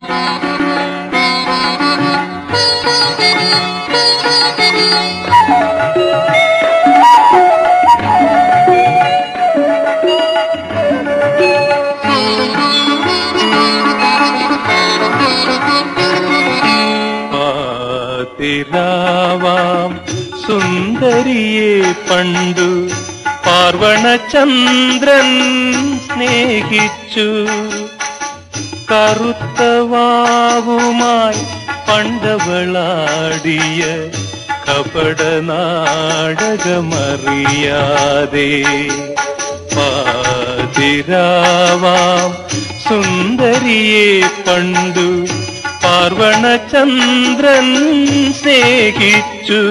പാതിരാവാം സുന്ദരിയെ പണ്ടു പാർവണചന്ദ്രൻ സ്നേഹിച്ചു കറുത്തവാവുമായി പണ്ടവളാടിയ കപട നാടകമറിയാതെ പാതിരാവാം സുന്ദരിയെ പണ്ടു പാർവണചന്ദ്രൻ സ്നേഹിച്ചു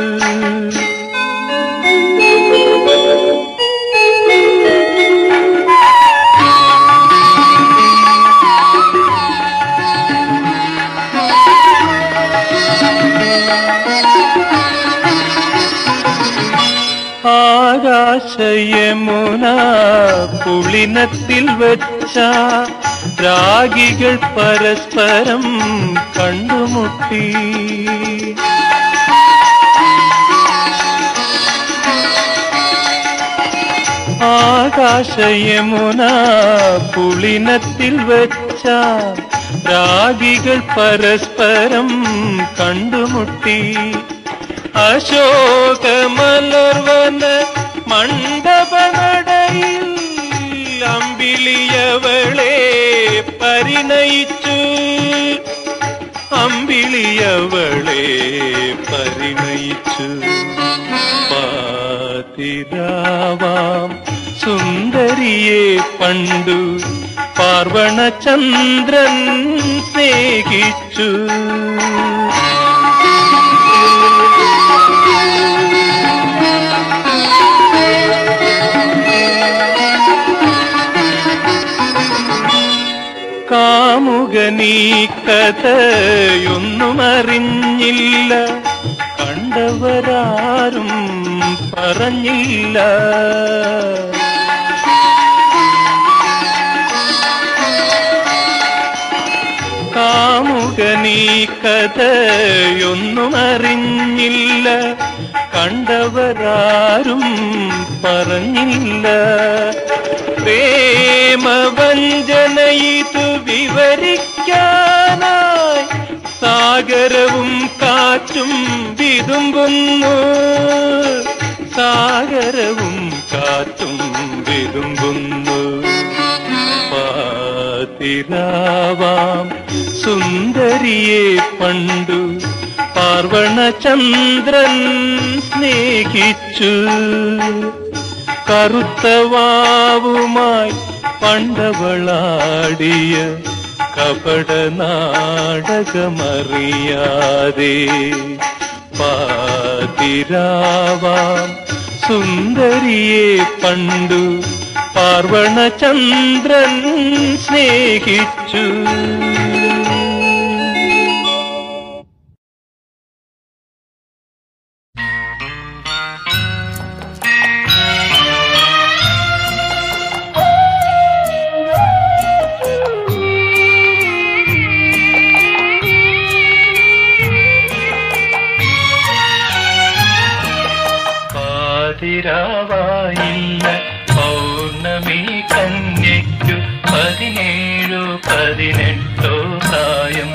ആകാശയമുന പുളിനത്തിൽ വെച്ച രാഗികൾ പരസ്പരം കണ്ടുമുട്ടി ആകാശയമുന പുളിനത്തിൽ വെച്ച രാഗികൾ പരസ്പരം കണ്ടുമുട്ടി അശോകമലർവന മണ്ഡപനടയിൽ അമ്പിളിയവളെ പരിണയിച്ചു അമ്പിളിയവളെ പരിണയിച്ചു പാതിരാവാം സുന്ദരിയെ പണ്ടു പാർവണചന്ദ്രൻ സ്നേഹിച്ചു കാമുകനീ കഥയൊന്നും അറിഞ്ഞില്ല കണ്ടവരാരും പറഞ്ഞില്ല കാമുകനീ കഥയൊന്നും അറിഞ്ഞില്ല കണ്ടവരാരും പറഞ്ഞില്ല പ്രേമവഞ്ചനയിതു വിവരിക്കാനായി സാഗരവും കാറ്റും വിതുമ്പുന്നു സാഗരവും കാറ്റും വിതുമ്പുന്നു പാതിരാവാം സുന്ദരിയെ പണ്ടു പാർവണചന്ദ്രൻ സ്നേഹിച്ചു കറുത്തവാവുമായി പണ്ടവളാടിയ കപട നാടകമറിയാതെ പാതിരാവാം സുന്ദരിയെ പണ്ടു പാർവണചന്ദ്രൻ സ്നേഹിച്ചു പാതിരാവായില്ല പൗർണമി കന്യയ്ക്കു പതിനേഴു പതിനെട്ടോ പ്രായം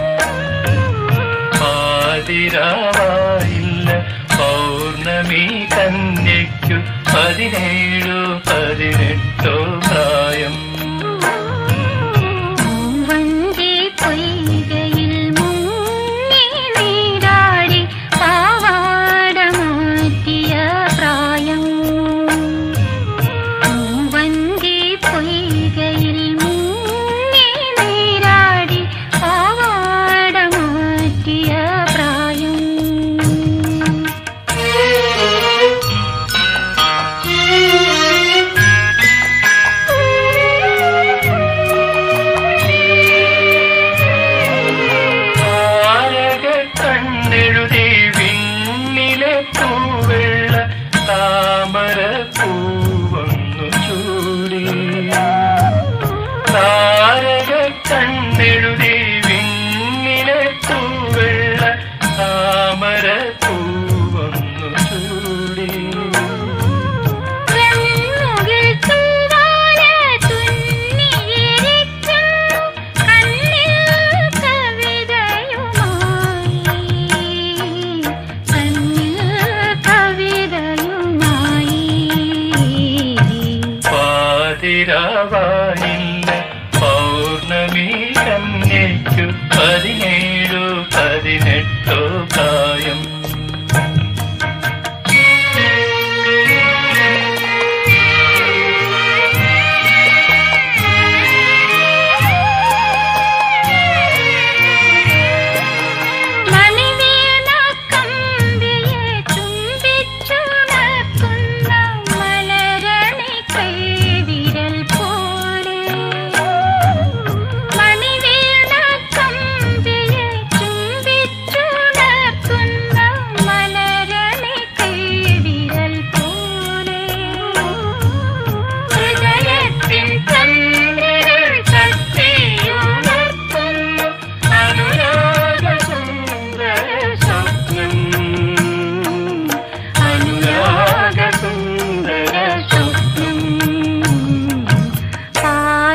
പാതിരാവായില്ല പൗർണമി കന്യയ്ക്കു പതിനേഴു പതിനെട്ടോ പ്രായം പൂവന്തി പൊയ്കയിൽ മുങ്ങി നീരാടി പാവാട മാറ്റിയ പ്രായം പൂവന്തി പൊയ്കയിൽ മുങ്ങി നീരാടി പാവാട മാറ്റിയ പ്രായം Thank you.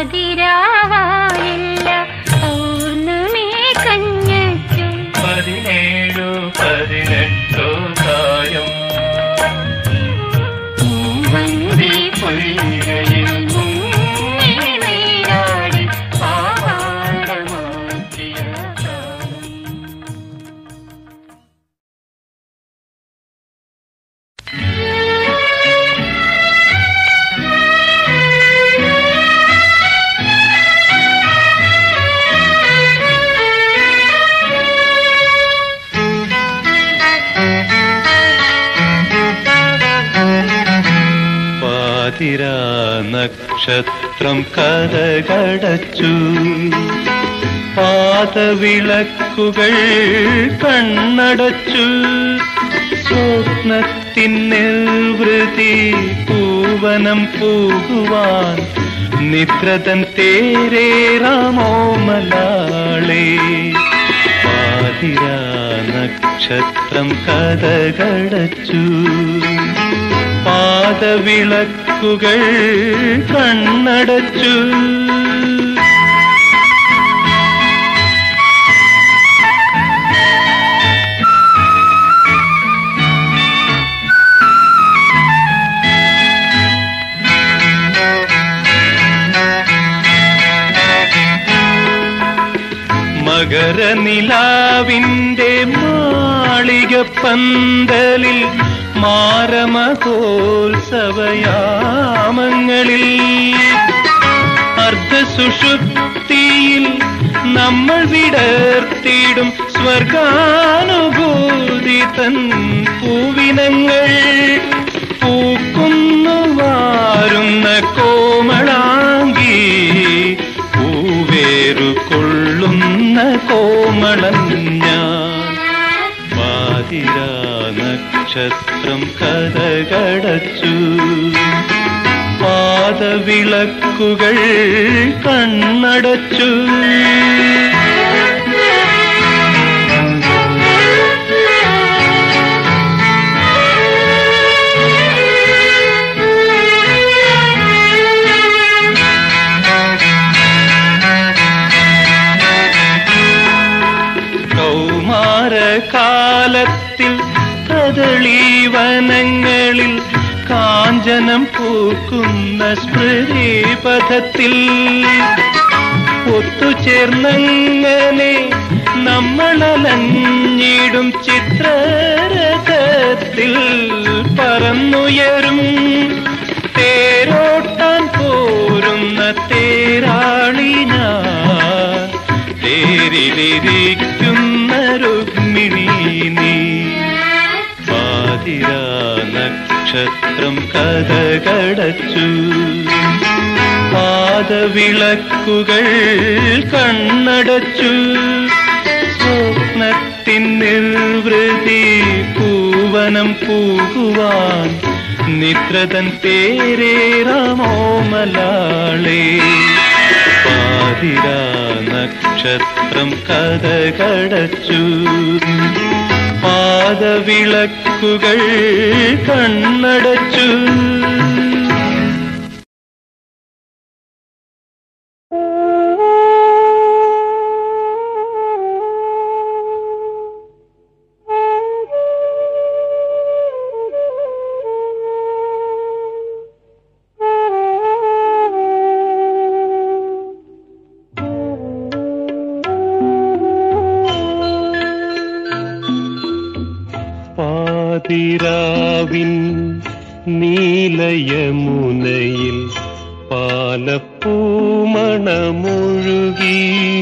പാതിരാവായില്ല പൗർണമി കഞ്ഞച്ചു പതിനേഴു പതിനെട്ടോ പ്രായം വന്ദി പൊയ്കയിൽ മുങ്ങി നീരാടി പാവാടമാറ്റിയ പ്രായം പാതിരാ നക്ഷത്രം കരകടച്ചു പാതവിളക്കുകൾ കണ്ണടച്ചു സ്വപ്നത്തിൻ നിർവൃതി പൂവനം പോകുവാൻ നിദ്രതൻ തേരേറാമോ മലാളേ പാതിരാ നക്ഷത്രം കഥകടച്ചു പാദവിളക്കുകൾ കണ്ണടച്ചു മകരനിലാവിന്റെ മാളിക പന്തലിൽ മാരമഹോത്സവയാമങ്ങളിൽ അർദ്ധസുഷുപ്തിയിൽ നമ്മൾ വിടർത്തിയിടും സ്വർഗാനുഭൂതി തൻ പൂവിനങ്ങൾ പൂക്കുന്നു വാരുന്ന കോമളാങ്കി പൂവേറു കൊള്ളുന്ന കോമളൻ ഞാൻ പാതിരാ നക്ഷത്രം കഥകടച്ചു പാദവിളക്കുകൾ കണ്ണടച്ചു കൗമാരകാലത്തിൽ കദളീവനങ്ങളിൽ കാഞ്ചനം പൂക്കുന്ന സ്മൃതിപഥത്തിൽ ഒത്തുചേർന്നങ്ങനെ നമ്മളലഞ്ഞിടും ചിത്രരഥത്തിൽ പറന്നുയരും തേരോട്ടാൻ പോരുന്ന തേരാളി ഞാൻ തേരിലിരിക്കുന്ന രുക്മിണി നീ പാതിരാ നക്ഷത്രം കഥകടച്ചു പാദവിളക്കുകൾ കണ്ണടച്ചു സ്വപ്നത്തിൻ നിർവൃതി പൂവനം പോകുവാൻ നിദ്രതൻ പേരേറാമോ മലാളേ പാതിരാ നക്ഷത്രം കഥകടച്ചു പാദവിളക്കുകൾ കണ്ണടച്ചു പാതിരാവിൻ നീലയമുനയിൽ പാലപ്പൂമണമൊഴുകി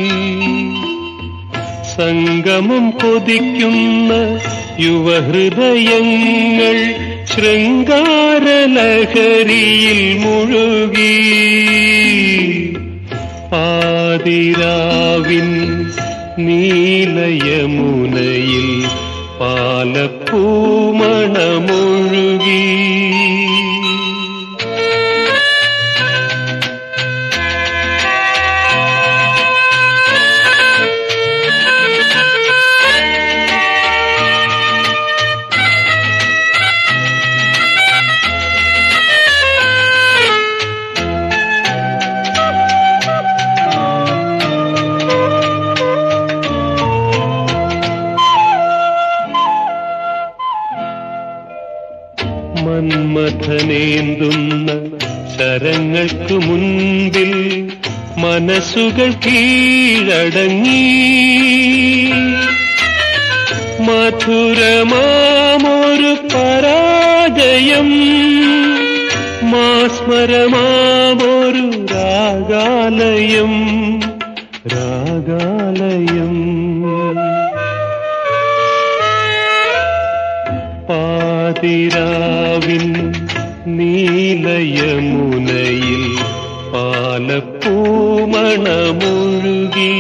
സംഗമം കൊതിക്കുന്ന യുവഹൃദയങ്ങൾ ശൃംഗാരലഹരിയിൽ മുഴുകി പാതിരാവിൻ നീലയമുനയിൽ പാലപ്പൂമണമൊഴുകി നാഥനേന്തുന്ന ശരങ്ങൾക്ക് മുൻപിൽ മനസ്സുകൾ കീഴടങ്ങി മധുരമാമൊരു പരാജയം മാസ്മരമാമൊരു രാഗാലയം രാഗാലയം പാതിരാവിൻ നീലയമുനയിൽ പാലപ്പൂമണമൊഴുകി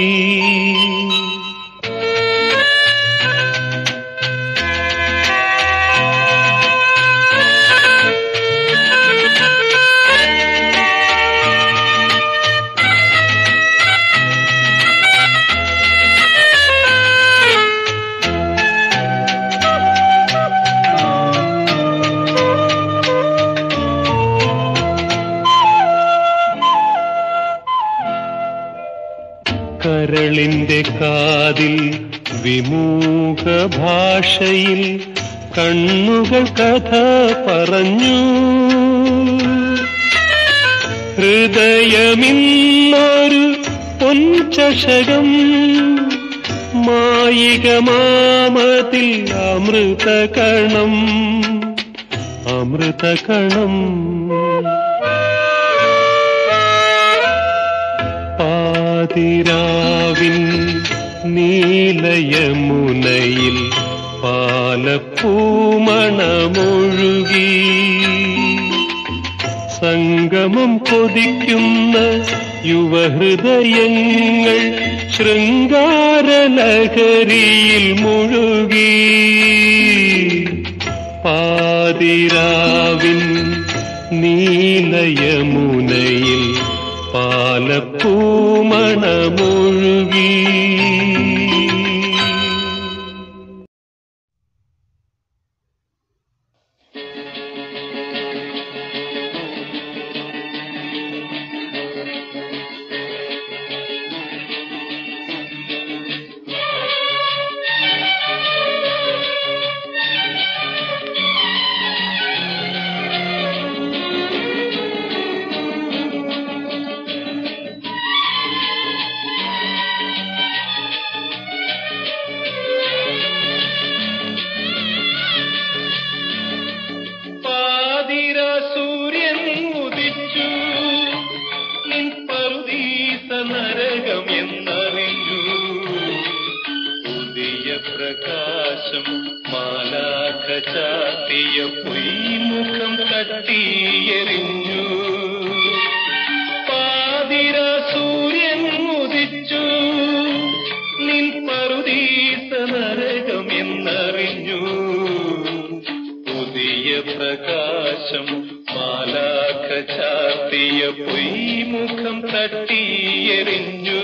കരളിന്റെ കാതിൽ വിമൂഖ ഭാഷയിൽ കണ്ണുകൾ കഥ പറഞ്ഞു ഹൃദയമിന്നൊരു പൊൻചഷകം മായികമാമതിൽ അമൃതകണം അമൃതകണം പാതിരാവിൻ നീലയമുനയിൽ പാലപ്പൂമണമൊഴുകി സംഗമം കൊതിക്കുന്ന യുവഹൃദയങ്ങൾ ശൃംഗാരലഹരിയിൽ മുഴുകി പാതിരാവിൻ നീലയമുനയിൽ പാലപ്പൂമണമൊഴുകി പാതിര സൂര്യൻ ഉദിച്ചു നിൻ പറുദീസ നരകം എന്നറിഞ്ഞു പുതിയ പ്രകാശം മാലാഖ ചാത്തിയ പൊയ്മുഖം തട്ടിയെറിഞ്ഞു പാതിര സൂര്യൻ ഉദിച്ചു നിൻ പറുദീസ നരകം എന്നറിഞ്ഞു പുതിയ പ്രകാശം മാലാഖ ചാത്തിയ പൊയ്മുഖം തട്ടിയെറിഞ്ഞു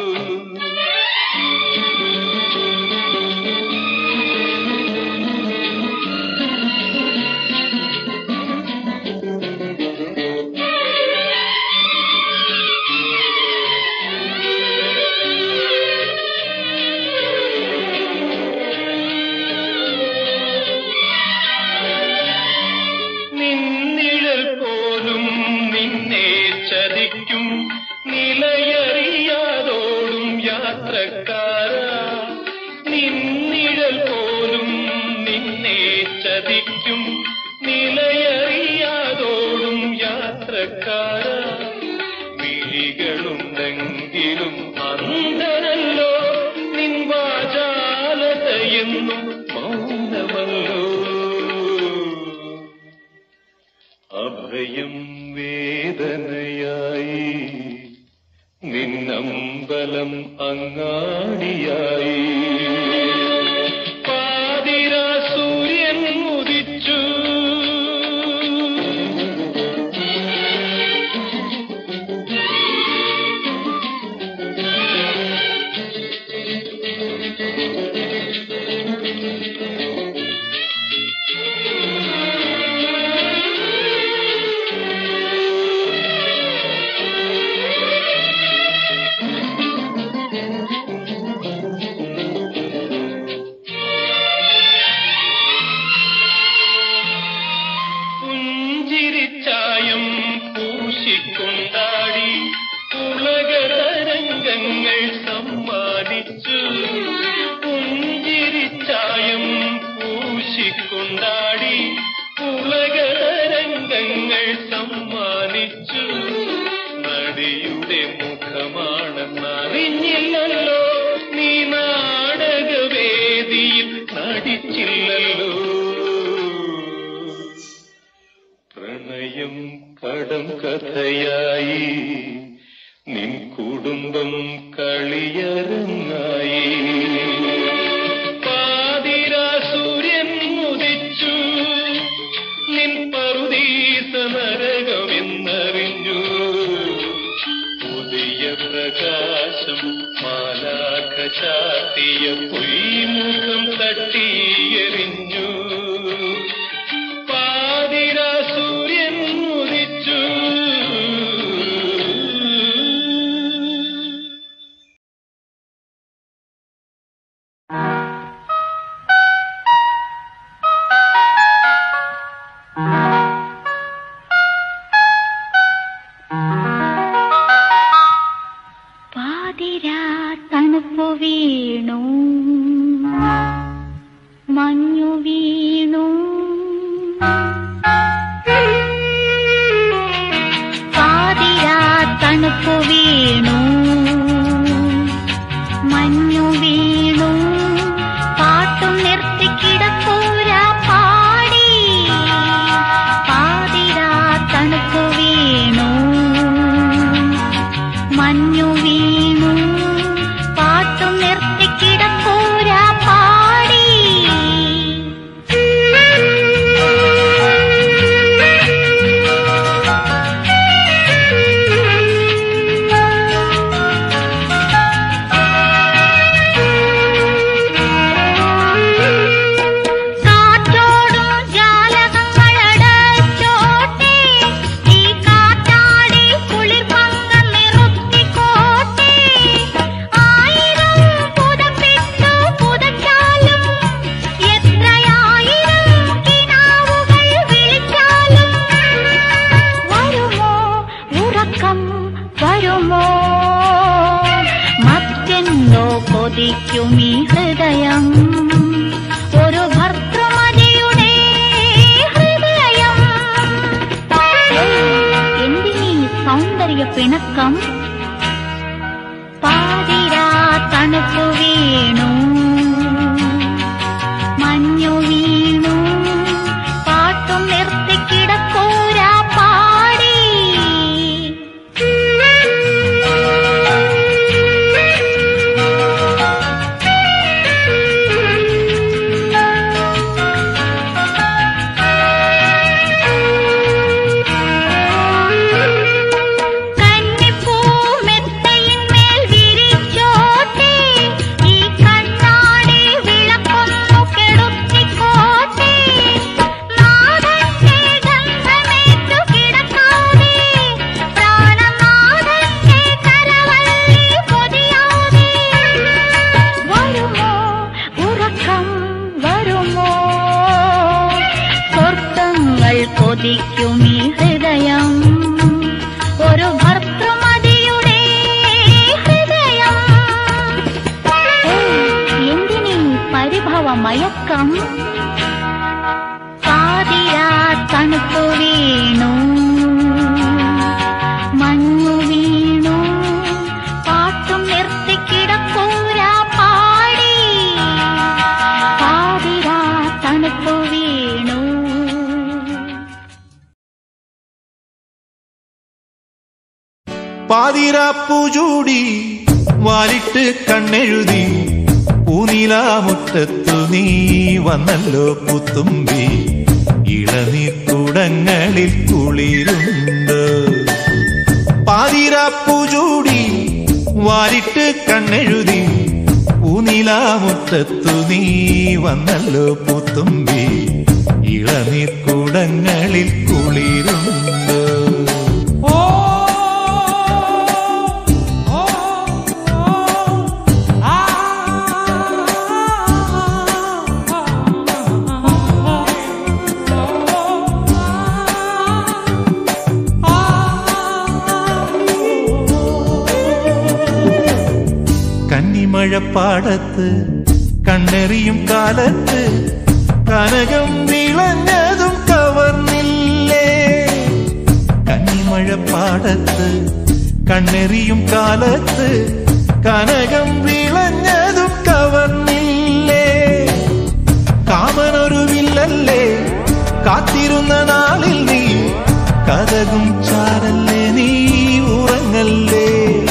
നിന്നിഴൽ പോലും നിന്നെ ചതിക്കും നിലയറിയാതോടും യാത്രക്കാര നിന്നിഴൽ പോലും നിന്നെ ചതിക്കും നിലയറിയാതോടും യാത്രക്കാര വിഴികളുണ്ടെങ്കിലും അന്ധനല്ലോ നിൻ വാചാലതയെന്നും മൗനമല്ലോ അഭയം വേദനയായി നിന്നമ്പലം അങ്ങാടിയായി പാതിര സൂര്യൻ ഉദിച്ചു ഗീതങ്ങൾ സമ്മാനിച്ചു പുഞ്ചിരിച്ചായം പൂശിക്കൊണ്ടാടി ഉലകരംഗങ്ങൾ സമ്മാനിച്ചു നടിയുടെ മുഖമാണെന്നറിഞ്ഞില്ലല്ലോ നീ നാടകവേദിയിൽ നടിച്ചില്ലല്ലോ പ്രണയം കടം കഥയായി നിൻ കുടുംബം കളിയരങ്ങായി പാതിരാ സൂര്യൻ ഉദിച്ചു നിൻ പറുദീസ നരകമെന്നറിഞ്ഞു പുതിയ പ്രകാശം മാലാഖ ചാത്തിയ പൊയ്മുഖം തട്ടിയെറിഞ്ഞു പാതിരാ സൂര്യൻ ഉദിച്ചു പാതിരാ തണുപ്പു വീണു മഞ്ഞു വീണു പാതിരാ തണുപ്പു വീണു മഞ്ഞു വീണു പാട്ടും നിർത്തി കിടക്കൂരാ പാടി പാതിരാ തണുപ്പു വീണു മഞ്ഞു വീണു പാട്ടും നിർത്തി കിടക്കൂരാ പാടി കാറ്റോടും ജാലകങ്ങളടച്ചോട്ടെ ഈ കാറ്റാടി കുളിർമങ്ങ നിറുത്തിക്കോട്ടെ ആയിരം പുതപ്പിട്ടു പുതച്ചാലും എത്രയായിരം കിനാവുകൾ വിളിച്ചാലും വരുമോ ഉറക്കം വരുമോ മറ്റെന്തോ കൊതിക്കും ഈ ഹൃദയം ഒരു ഭർത്തൃമതിയുടെ ഹൃദയം എന്തിനീ സൗന്ദര്യ പിണക്കം പാതിരാ തണുപ്പു വീണു മഞ്ഞു വീണു പാട്ടും നിർത്തി കിടക്കൂരാ പാടി കന്നിപ്പൂമെത്തയിന്മേൽ വിരിച്ചോട്ടെ ഈ കണ്ണാടി വിളക്കൊന്നു കെടുത്തിക്കോട്ടെ നാഥന്റെ ഗന്ധമേറ്റു കിടക്കാതെ പ്രാണനാഥന്റെ കരവല്ലി പൊതിയാതെ വരുമോ ഉറക്കം വരുമോ സ്വർഗങ്ങൾ കൊതിക്കും ഈ ഹൃദയം ഒരു ഭർത്തൃമതിയുടെ ഹൃദയം എന്തിനീ പരിഭവ മയക്കം പാതിരാ തണുപ്പു വീണു മഞ്ഞു വീണു പാട്ടും നിർത്തി കിടക്കൂരാ പാടി പാതിരാ തണുപ്പു വീണു പാതിരാപ്പൂ ചൂടി വാലിട്ട് കണ്ണെഴുതി പൂനിലാമുറ്റത്തു നീ വന്നല്ലോ പുത്തുമ്പി ഇളനീർക്കുടങ്ങളിൽ കുളിരുണ്ട് പാതിരാപ്പൂ ചൂടി വാലിട്ട് കണ്ണെഴുതി പൂനിലാമുറ്റത്തു നീ വന്നല്ലോ പുത്തുമ്പി ഇളനീർക്കുടങ്ങളിൽ കുളിരുണ്ട് കന്നിമഴപ്പാടത്ത് കണ്ണെറിയും കാലത്ത് കനകം വിളഞ്ഞതും കവർന്നില്ലേ കന്നിമഴപ്പാടത്ത് കണ്ണെറിയും കാലത്ത് കനകം വിളഞ്ഞതും കവർന്നില്ലേ കാമനൊരു വില്ലല്ലേ കാത്തിരുന്ന നാളിൽ നീ കഥകും ചാരല്ലേ നീ ഉറങ്ങല്ലേ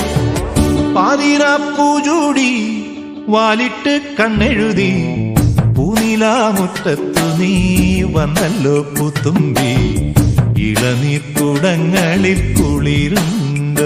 പാതിരാപ്പൂചൂടി വാലിട്ട് കണ്ണെഴുതി പൂനിലാമുറ്റത്തു നീ വന്നല്ലോ പുത്തുമ്പി ഇളനീർക്കുടങ്ങളിൽ കുളിരുണ്ട്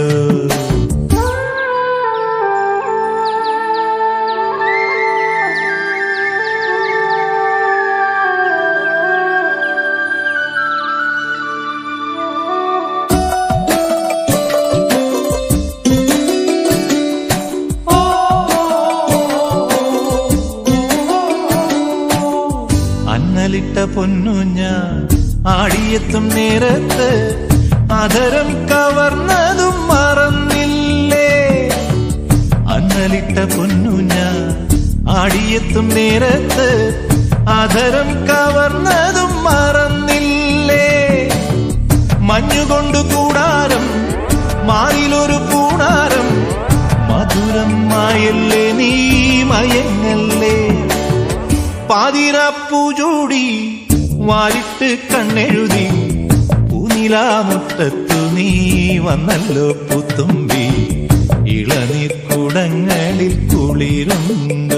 അന്നലിട്ട പൊന്നുഞ്ഞ ആടിയെത്തും നേരത്ത് അധരം കവർന്നതും മറന്നില്ലേ അന്നലിട്ട പൊന്നുഞ്ഞ ആടിയെത്തും നേരത്ത് അധരം കവർന്നതും മറന്നില്ലേ മഞ്ഞുകൊണ്ടു കൂടാരം മാറിലൊരു പൂണാരം മധുരം മായല്ലേ നീ മയങ്ങല്ലേ പാതിരാപ്പൂചൂടി വാലിട്ട് കണ്ണെഴുതി പൂനിലാമുറ്റത്തു നീ വന്നല്ലോ പുത്തുമ്പി ഇളനീർക്കുടങ്ങളിൽ കുളിരുണ്ട്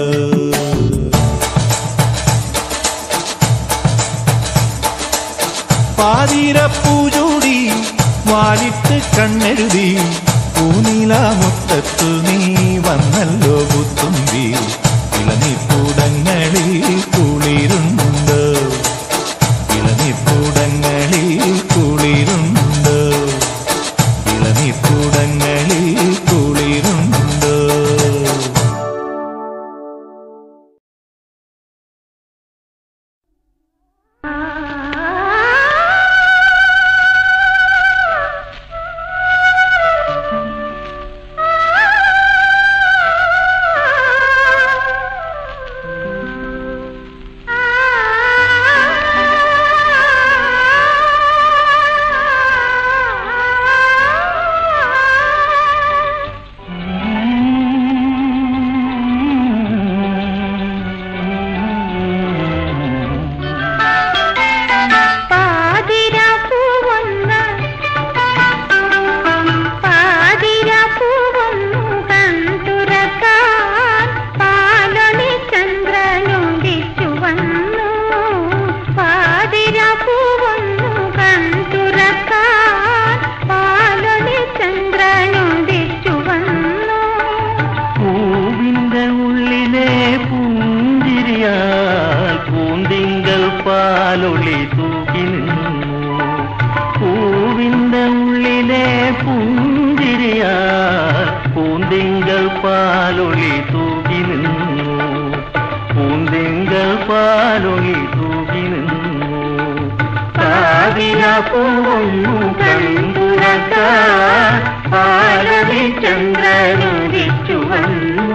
പാതിരപ്പൂചൂടി വാലിട്ട് കണ്ണെഴുതി പൂനിലാമുറ്റത്തു നീ വന്നല്ലോ പുത്തുമ്പി ഇളനീർക്കൂടങ്ങളിൽ കുളിരുണ്ട് ഇളനീർക്കൂടങ്ങളിൽ കുളിരുണ്ട് ഇളനീർക്കൂടങ്ങളിൽ കുളിരുണ്ട് പാതിരാപ്പൂവൊന്ന് പാതിരാപ്പൂവൊന്നു കണ്ടുറക്കാൻ പാലൊളി ചന്ദ്രനുദിച്ചു വന്നു പാതിരാപ്പൂവൊന്നു കണ്ടുറക്കാൻ പാലൊളി ചന്ദ്രനുദിച്ചു വന്നു പൂവിന്റെ ഉള്ളിലെ പുഞ്ചിരിയാൽ പൂന്തിങ്കൾ പാലൊളി തൂക്കി നിന്നു പൂവിന്റെ ഉള്ളിലെ പുഞ്ചിരിയാൽ പൂന്തിങ്കൾ പാലൊളി തൂക്കി നിന്നു പൂന്തിങ്കൾ പാലൊളി തൂക്കി നിന്നു കാവിന പൂവൊന്നു കണ്ടുറക്കാൻ പാലവി ചന്ദ്രനുദിച്ചു വന്നു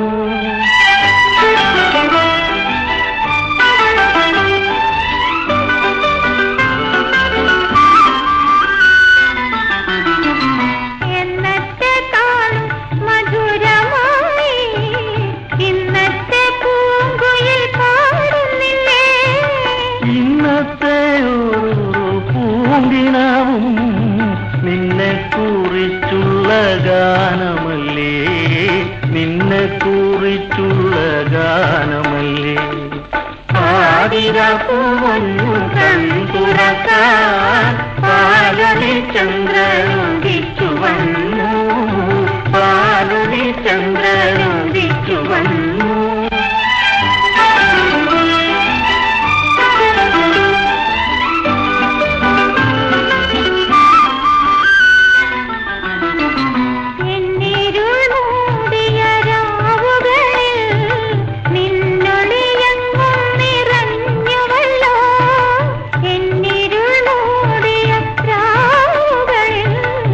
എന്നത്തെ താളും മധുരമായി ഇന്നത്തെ പൂങ്കുയിൽ പാടുന്നില്ലേ ഇന്നത്തെ ഒരു പൂങ്കിനാവും നിന്നെ കുറിച്ചുള്ള ഗാനമല്ലേ നിന്നെ കുറിച്ചുള്ള ഗാനമല്ലേ ആതിരപ്പൂവൊന്നു കണ്ടുറക്കാൻ പാലവി ചന്ദ്രനുദിച്ചു വന്നു പാലവി ചന്ദ്രനുദിച്ചു വന്നു എന്നിരുൾ മൂടിയ രാവുകളിൽ നിന്നൊളിയെങ്ങും നിറഞ്ഞുവല്ലോ എന്നിരുൾ മൂടിയ രാവുകളിൽ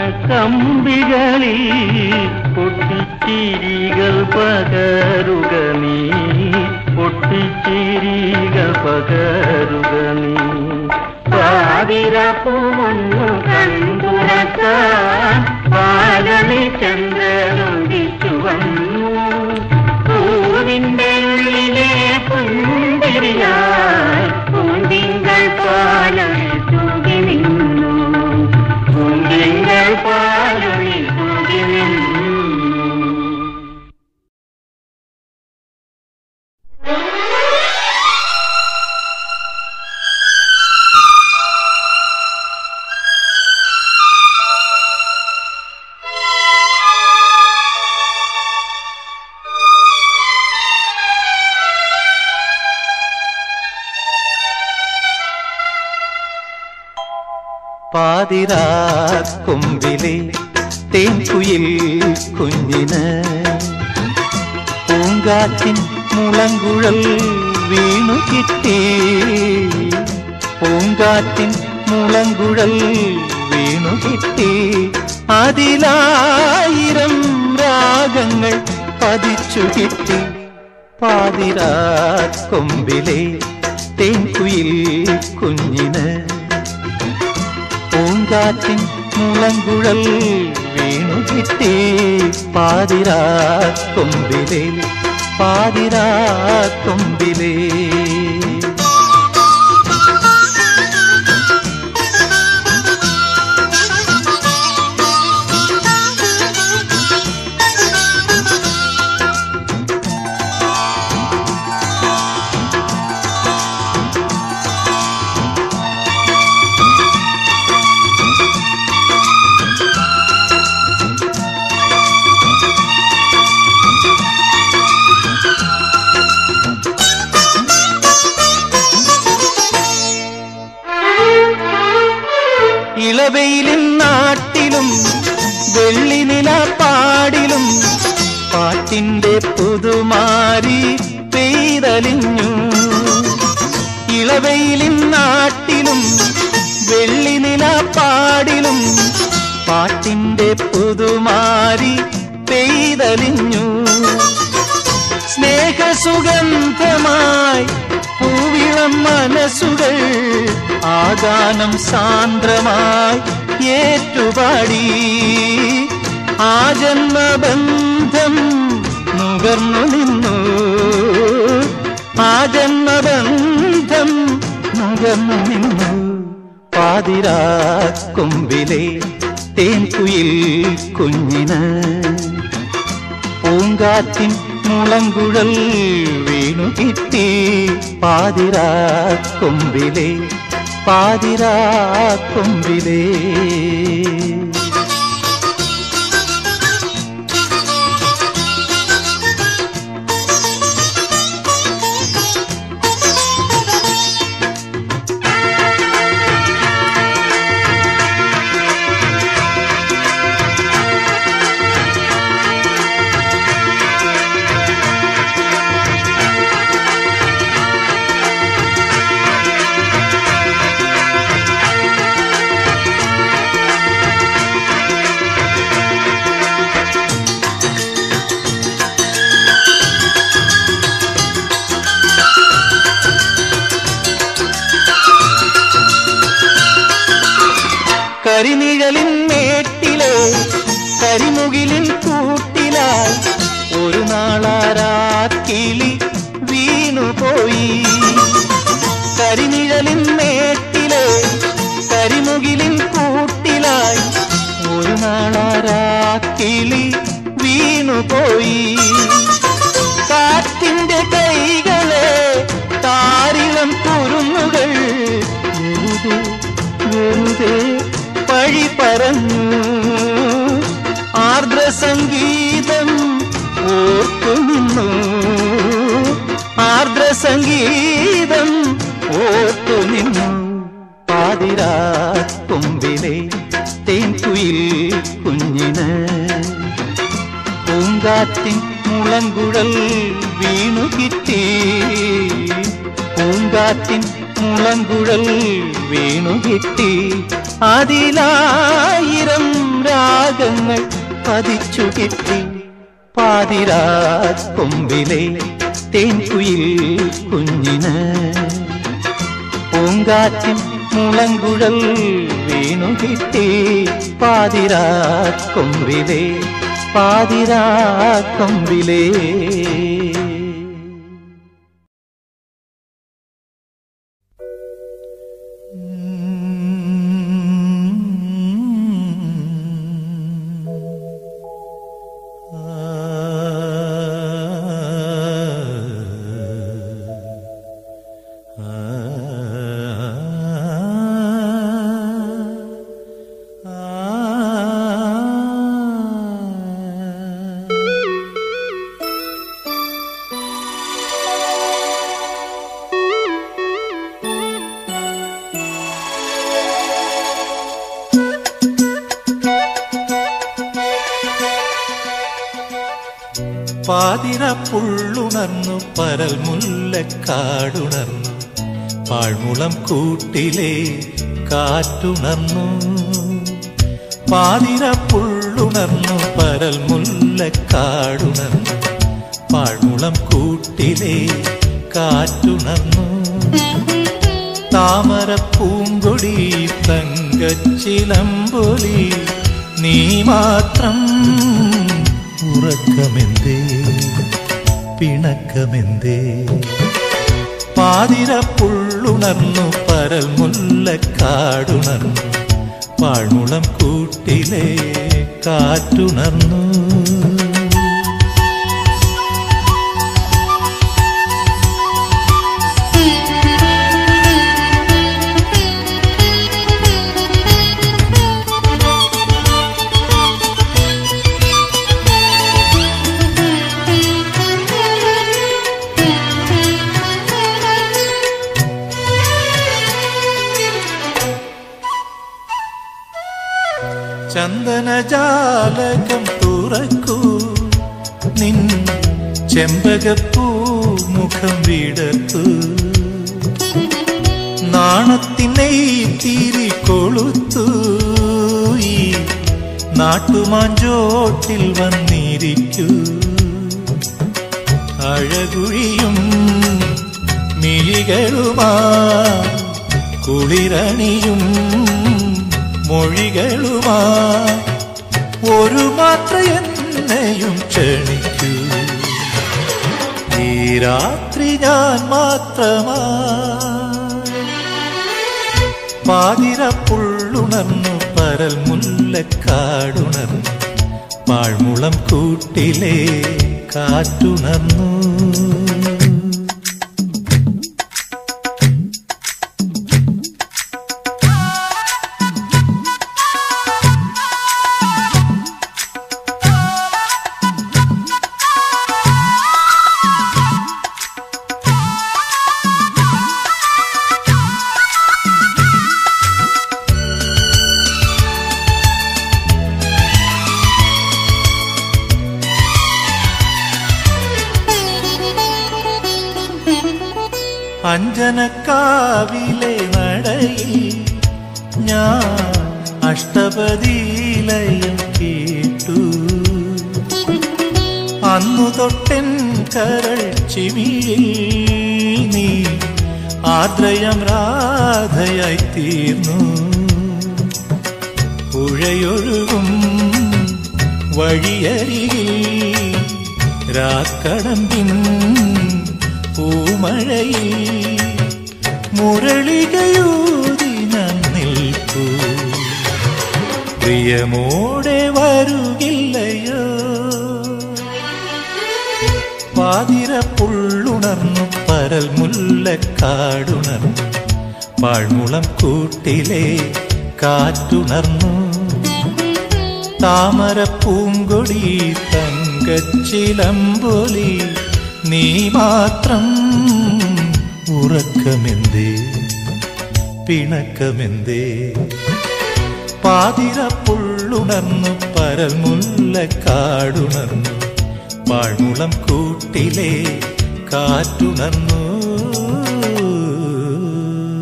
കമ്പികളിൽ പൊട്ടിച്ചിരികൾ പകരുക നീ പൊട്ടിച്ചിരികൾ പകരുക നീ പാതിരപ്പൂവൊന്നു കണ്ടുറക്കാൻ പാലണി ചന്ദ്രനുദിച്ചു വന്നു പൂവിന്റെ ഉള്ളിലെ പുന്തിരിയായി പൂന്തിങ്കൾ പാലണി തൂകി നിന്നു പൂന്തിങ്കൾ പാലണി തൂകി നിന്നു പാതിരാക്കൊമ്പിലെ തേൻകുയിൽ കുഞ്ഞിന് പൂങ്കാറ്റിൻ മുളങ്കുഴൽ വീണു കിട്ടി പൂങ്കാറ്റിൻ മുളങ്കുഴൽ വീണു കിട്ടി അതിലായിരം രാഗങ്ങൾ പതിച്ചു കിട്ടി പാതിരാക്കൊമ്പിലെ തേൻകുയിൽ കുഞ്ഞിന് പൂങ്കാറ്റിൻ മുളങ്കുഴൽ വീണു കിട്ടി പാതിരാ കൊമ്പിലെ പാതിരാ കൊമ്പിലേ ഇളവെയിലിൻ നാട്ടിലും വെള്ളിനില പാടിലും പാട്ടിന്റെ പുതുമാരി പെയ്തലിഞ്ഞു ഇളവെയിലിൻ നാട്ടിലും വെള്ളിനില പാടിലും പാട്ടിന്റെ പുതുമാരി പെയ്തലിഞ്ഞു സ്നേഹസുഗന്ധമായി പൂവിളം മനസ്സുകൾ ആഗാനം സാന്ദ്രമായി ഏറ്റുപാടി ആ ജന്മബന്ധം നുകർന്നു നിന്നു ആ ജന്മബന്ധം നുകർന്നു നിന്നു പാതിരാ കൊമ്പിലെ തേൻകുയിൽ കുഞ്ഞിന് പൂങ്കാറ്റിൻ മുളങ്കുഴൽ വീണു കിട്ടി പാതിരാ കൊമ്പിലെ പാതിരാ കൊമ്പിലേ കരിനിഴലിൻ മേട്ടിലെ കരിമുകിലിൻ കൂട്ടിലായി ഒരു നാളാരാക്കിളി വീണുപോയി കരിനിഴലിൻ മേട്ടിലെ കരിമുകിലിൻ കൂട്ടിലായി ഒരു നാളാരാക്കിളി വീണുപോയി കാറ്റിന്റെ കൈകളെ താരിളം കുരുന്നുകൾ വെറുതെ വെറുതെ പഴി പറഞ്ഞു ആർദ്ര സംഗീതം ഓർത്തു നിന്നു ആർദ്ര സംഗീതം ഓർത്തു നിന്നു പാതിരാ കൊമ്പിലെ തേൻകുയിൽ കുഞ്ഞിന് പൂങ്കാറ്റിൻ മുളങ്കുഴൽ വീണു കിട്ടി പൂങ്കാറ്റിൻ മുളങ്കുഴൽ വീണു കിട്ടി അതിലായിരം രാഗങ്ങൾ പതിച്ചു കിട്ടി പാതിരാ കൊമ്പിലെ തേൻകുയിൽ കുഞ്ഞിന് പൂങ്കാറ്റിൻ മുളങ്കുഴൽ വീണു കിട്ടി പാതിരാ കൊമ്പിലെ പാതിരാ കൊമ്പിലേ പാതിര പുള്ളുണർന്നു പരൽ മുല്ലക്കാടുണർന്നു പാഴ്മുളം കൂട്ടിലെ കാറ്റുണർന്നു പാതിര പുള്ളുണർന്നു പരൽ മുല്ലക്കാടുണർന്നു പാഴ്മുളം കൂട്ടിലെ കാറ്റുണർന്നു താമര പൂങ്കൊടി തങ്കച്ചിലമ്പൊലി നീ മാത്രം ഉറക്കമെന്തേ പിണക്കമെന്തേ പാതിര പുള്ളുണർന്നു പരൽ മുല്ലക്കാടുണർന്നു പാഴ്മുളം കൂട്ടിലെ കാറ്റുണർന്നു ചന്ദനജാലകം തുറക്കൂ നിൻ ചെമ്പകപ്പൂ മുഖം വിടത്തു നാണത്തിനെ തിരി കൊളുത്തു ഈ നാട്ടുമാഞ്ചോട്ടിൽ വന്നിരിക്കൂ അഴകുഴിയും മിഴികളുമാ കുളിരണിയും മൊഴികളുമാ ഒരു മാത്ര എന്നെയും ക്ഷണിക്കൂ ഈ രാത്രി ഞാൻ മാത്രമാ പാതിര പുള്ളുണർന്നു പരൽ മുല്ലക്കാടുണർന്നു പാഴ്മുളം കൂട്ടിലെ കാറ്റുണർന്നു അഞ്ജനക്കാവിലെ നടയിൽ ഞാൻ അഷ്ടപതിയിലയം കേട്ടു അന്നു തൊട്ടൻ കരൾ ചിമിഴിൽ നീ ആദ്രയം രാധയായി തീർന്നു പുഴയൊഴുകും വഴിയരികിൽ രാക്കടമ്പിൻ പൂമഴയിൽ മുരളികയൂതി ഞാൻ നിൽക്കൂ പ്രിയമോടെ വരുകില്ലയോ പാതിര പുള്ളുണർന്നു പരൽ മുല്ലക്കാടുണർന്നു പാഴ്മുളം കൂട്ടിലെ കാറ്റുണർന്നു താമര പൂങ്കൊടി തങ്കച്ചിലമ്പൊലി നീ മാത്രം ഉറക്കമെന്തേ പിണക്കമെന്തേ പാതിര പുള്ളുണർന്നു പരൽ മുല്ലക്കാടുണർന്നു പാഴ്മുളം കൂട്ടിലെ കാറ്റുണർന്നു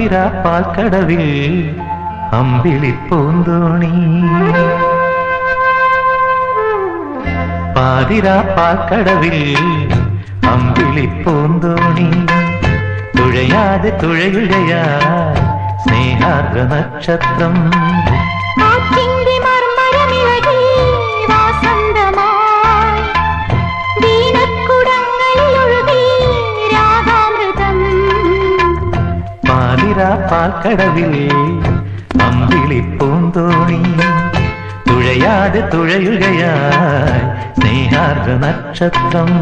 പാതിരാ പാൽക്കടവിൽ അമ്പിളി പൂന്തോണി പാതിരാ പാൽക്കടവിൽ അമ്പിളി പൂന്തോണി തുഴയാതെ തുഴയുകയാ സ്നേഹാർദ്ര നക്ഷത്രം കാറ്റിന്റെ മർമ്മരമിളകി വാസന്തമായി വീണക്കുടങ്ങളിലൊഴുകി രാഗാമൃതം പാതിരാ പാൽക്കടവിൽ അമ്പിളി പൂന്തോണി തുഴയാതെ തുഴയുകയായി സ്നേഹാർദ്ര നക്ഷത്രം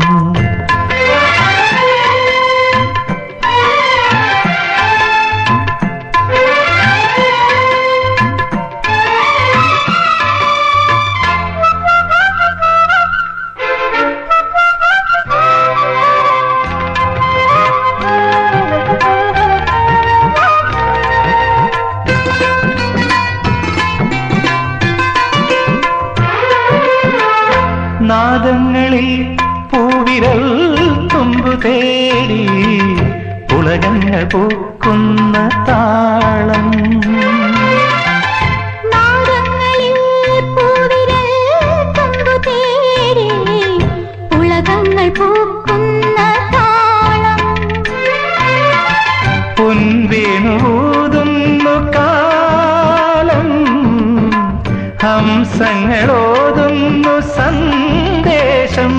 നാദങ്ങളിൽ പൂവിരൽ തുമ്പു തേടി ഉലകങ്ങൾ പൂക്കുന്ന താളം നാദങ്ങളിൽ പൂവിരൽ തുമ്പു തേടി ഉലകങ്ങൾ പൂക്കുന്ന താളം പൊൻവേണൂതുന്നു കാലം ഹംസങ്ങളോതുന്നു സന്ദേശം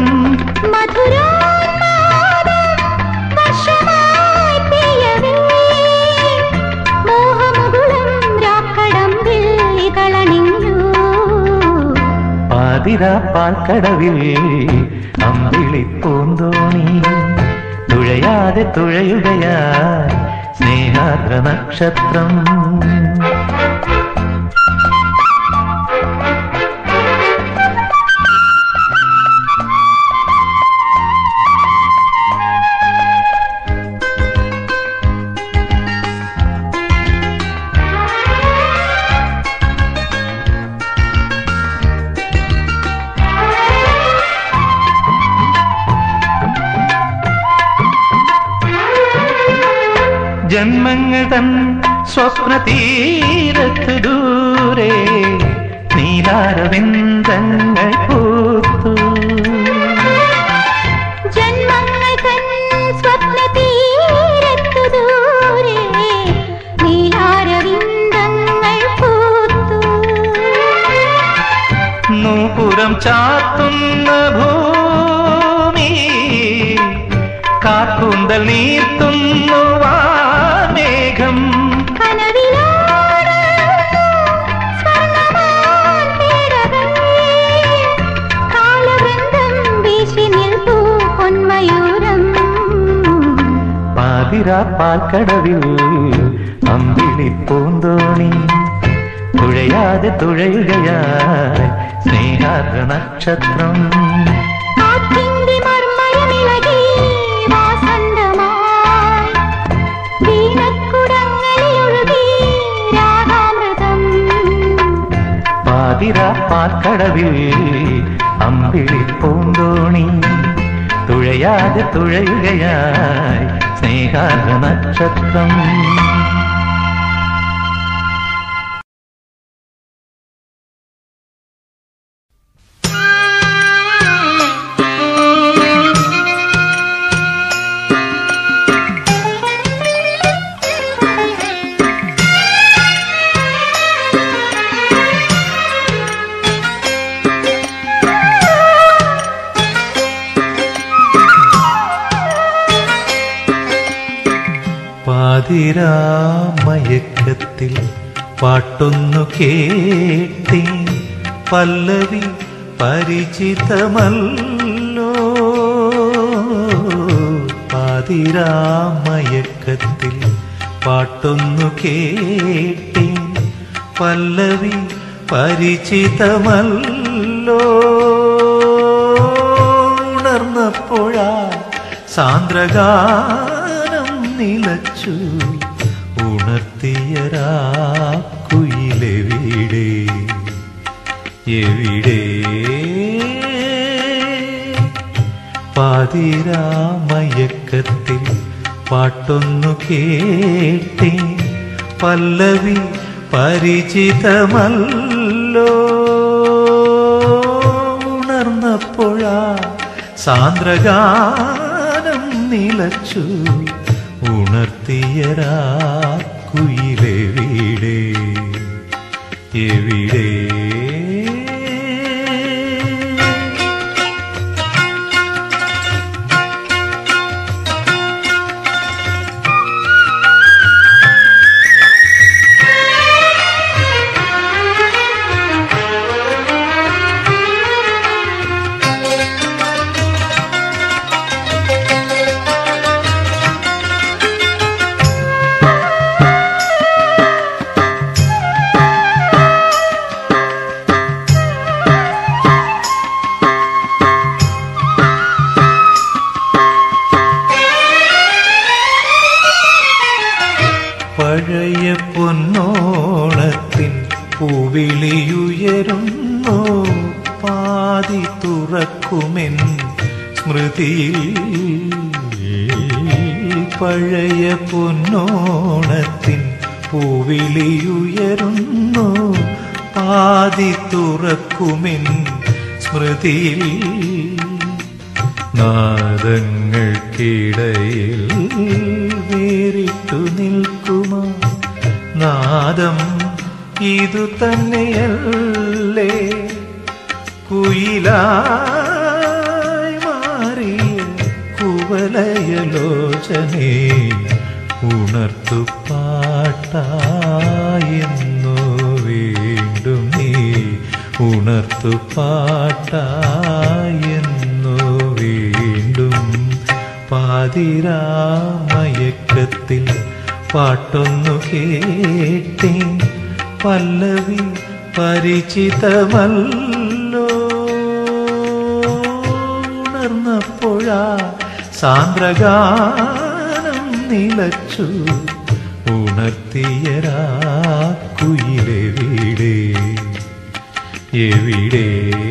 മധുരോന്മാദം വർഷമായി പെയ്യവേ മോഹമുകുളം രാക്കടമ്പിൽ കളണിഞ്ഞു പാതിരാ പാൽക്കടവിൽ അമ്പിളി പൂന്തോണി തുഴയാതെ തുഴയുകയായി സ്നേഹാർദ്ര നക്ഷത്രം ജന്മങ്ങൾ തൻ സ്വപ്ന തീരത്ത് ദൂരെ നീലാരവിന്ദങ്ങൾ പൂത്തു ജന്മങ്ങൾ തൻ സ്വപ്ന തീരത്തു ദൂരെ നീലാരവിന്ദങ്ങൾ പൂത്തു നൂപുരം ചാത്തുന്ന ഭൂമി കാക്കൂന്തൽ നീർത്തുന്നു മേഘം കനവിലാണ് സ്വർണ്ണമാൻ പേടകൾ. കാലവൃന്ദം വീശി നിൽപ്പൂ പൊന്മയൂരം. പാതിരാ പാൽക്കടവിൽ അമ്പിളി പൂന്തോണി തുഴയാതെ തുഴയുകയായി സ്നേഹാർദ്ര നക്ഷത്രം കാറ്റിന്റെ മർമ്മരമിളകി വാസന്തമായി. വീണക്കുടങ്ങളിലൊഴുകി രാഗാമൃതം. പാതിരാ പാൽക്കടവിൽ അമ്പിളി പൂന്തോണി തുഴയാതെ തുഴയുകയായി സ്നേഹാർദ്ര നക്ഷത്രം പാതിരാമയക്കത്തിൽ പാട്ടൊന്നു കേട്ടേ പല്ലവി പരിചിതമല്ലോ പാതിരാമയക്കത്തിൽ പാട്ടൊന്നു കേട്ടേ പല്ലവി പരിചിതമല്ലോ ഉണർന്നപ്പോഴാ സാന്ദ്രഗാനം നിലച്ചു ഉണർത്തിയരാക്കുയിലെവിടെ എവിടെ പാതിരാമയക്കത്തിൽ പാട്ടൊന്നു കേട്ടേ പല്ലവി പരിചിതമല്ലോ ഉണർന്നപ്പോഴാ സാന്ദ്രഗാനം നിലച്ചു ഉണർത്തിയരാക്കുയിലെവിടെ എവിടെ പഴയ പൊന്നോണത്തിൻ പൂവിളിയുയരുന്നു പാതി തുറക്കുമെൻ സ്മൃതിയിൽ പഴയ പൊന്നോണത്തിൻ പൂവിളിയുയരുന്നു പാതി തുറക്കുമെൻ സ്മൃതിയിൽ നാദങ്ങൾക്കിടയിൽ വേറിട്ടു നിൽക്കുമാ നാദം ഇതു തന്നെയല്ലേ കുയിലായി മാറിയ കുവലയലോചനെ ഉണർത്തു പാട്ടായെന്നു വീണ്ടും നീ ഉണർത്തു പാട്ടായെന്നു വീണ്ടും പാതിരാമയക്കത്തിൽ പാട്ടൊന്നു കേട്ടേ പല്ലവി പരിചിതമല്ലോ ഉണർന്നപ്പോഴാ സാന്ദ്രഗാനം നിലച്ചു ഉണർത്തിയരാ കുയിലെവിടെ എവിടെ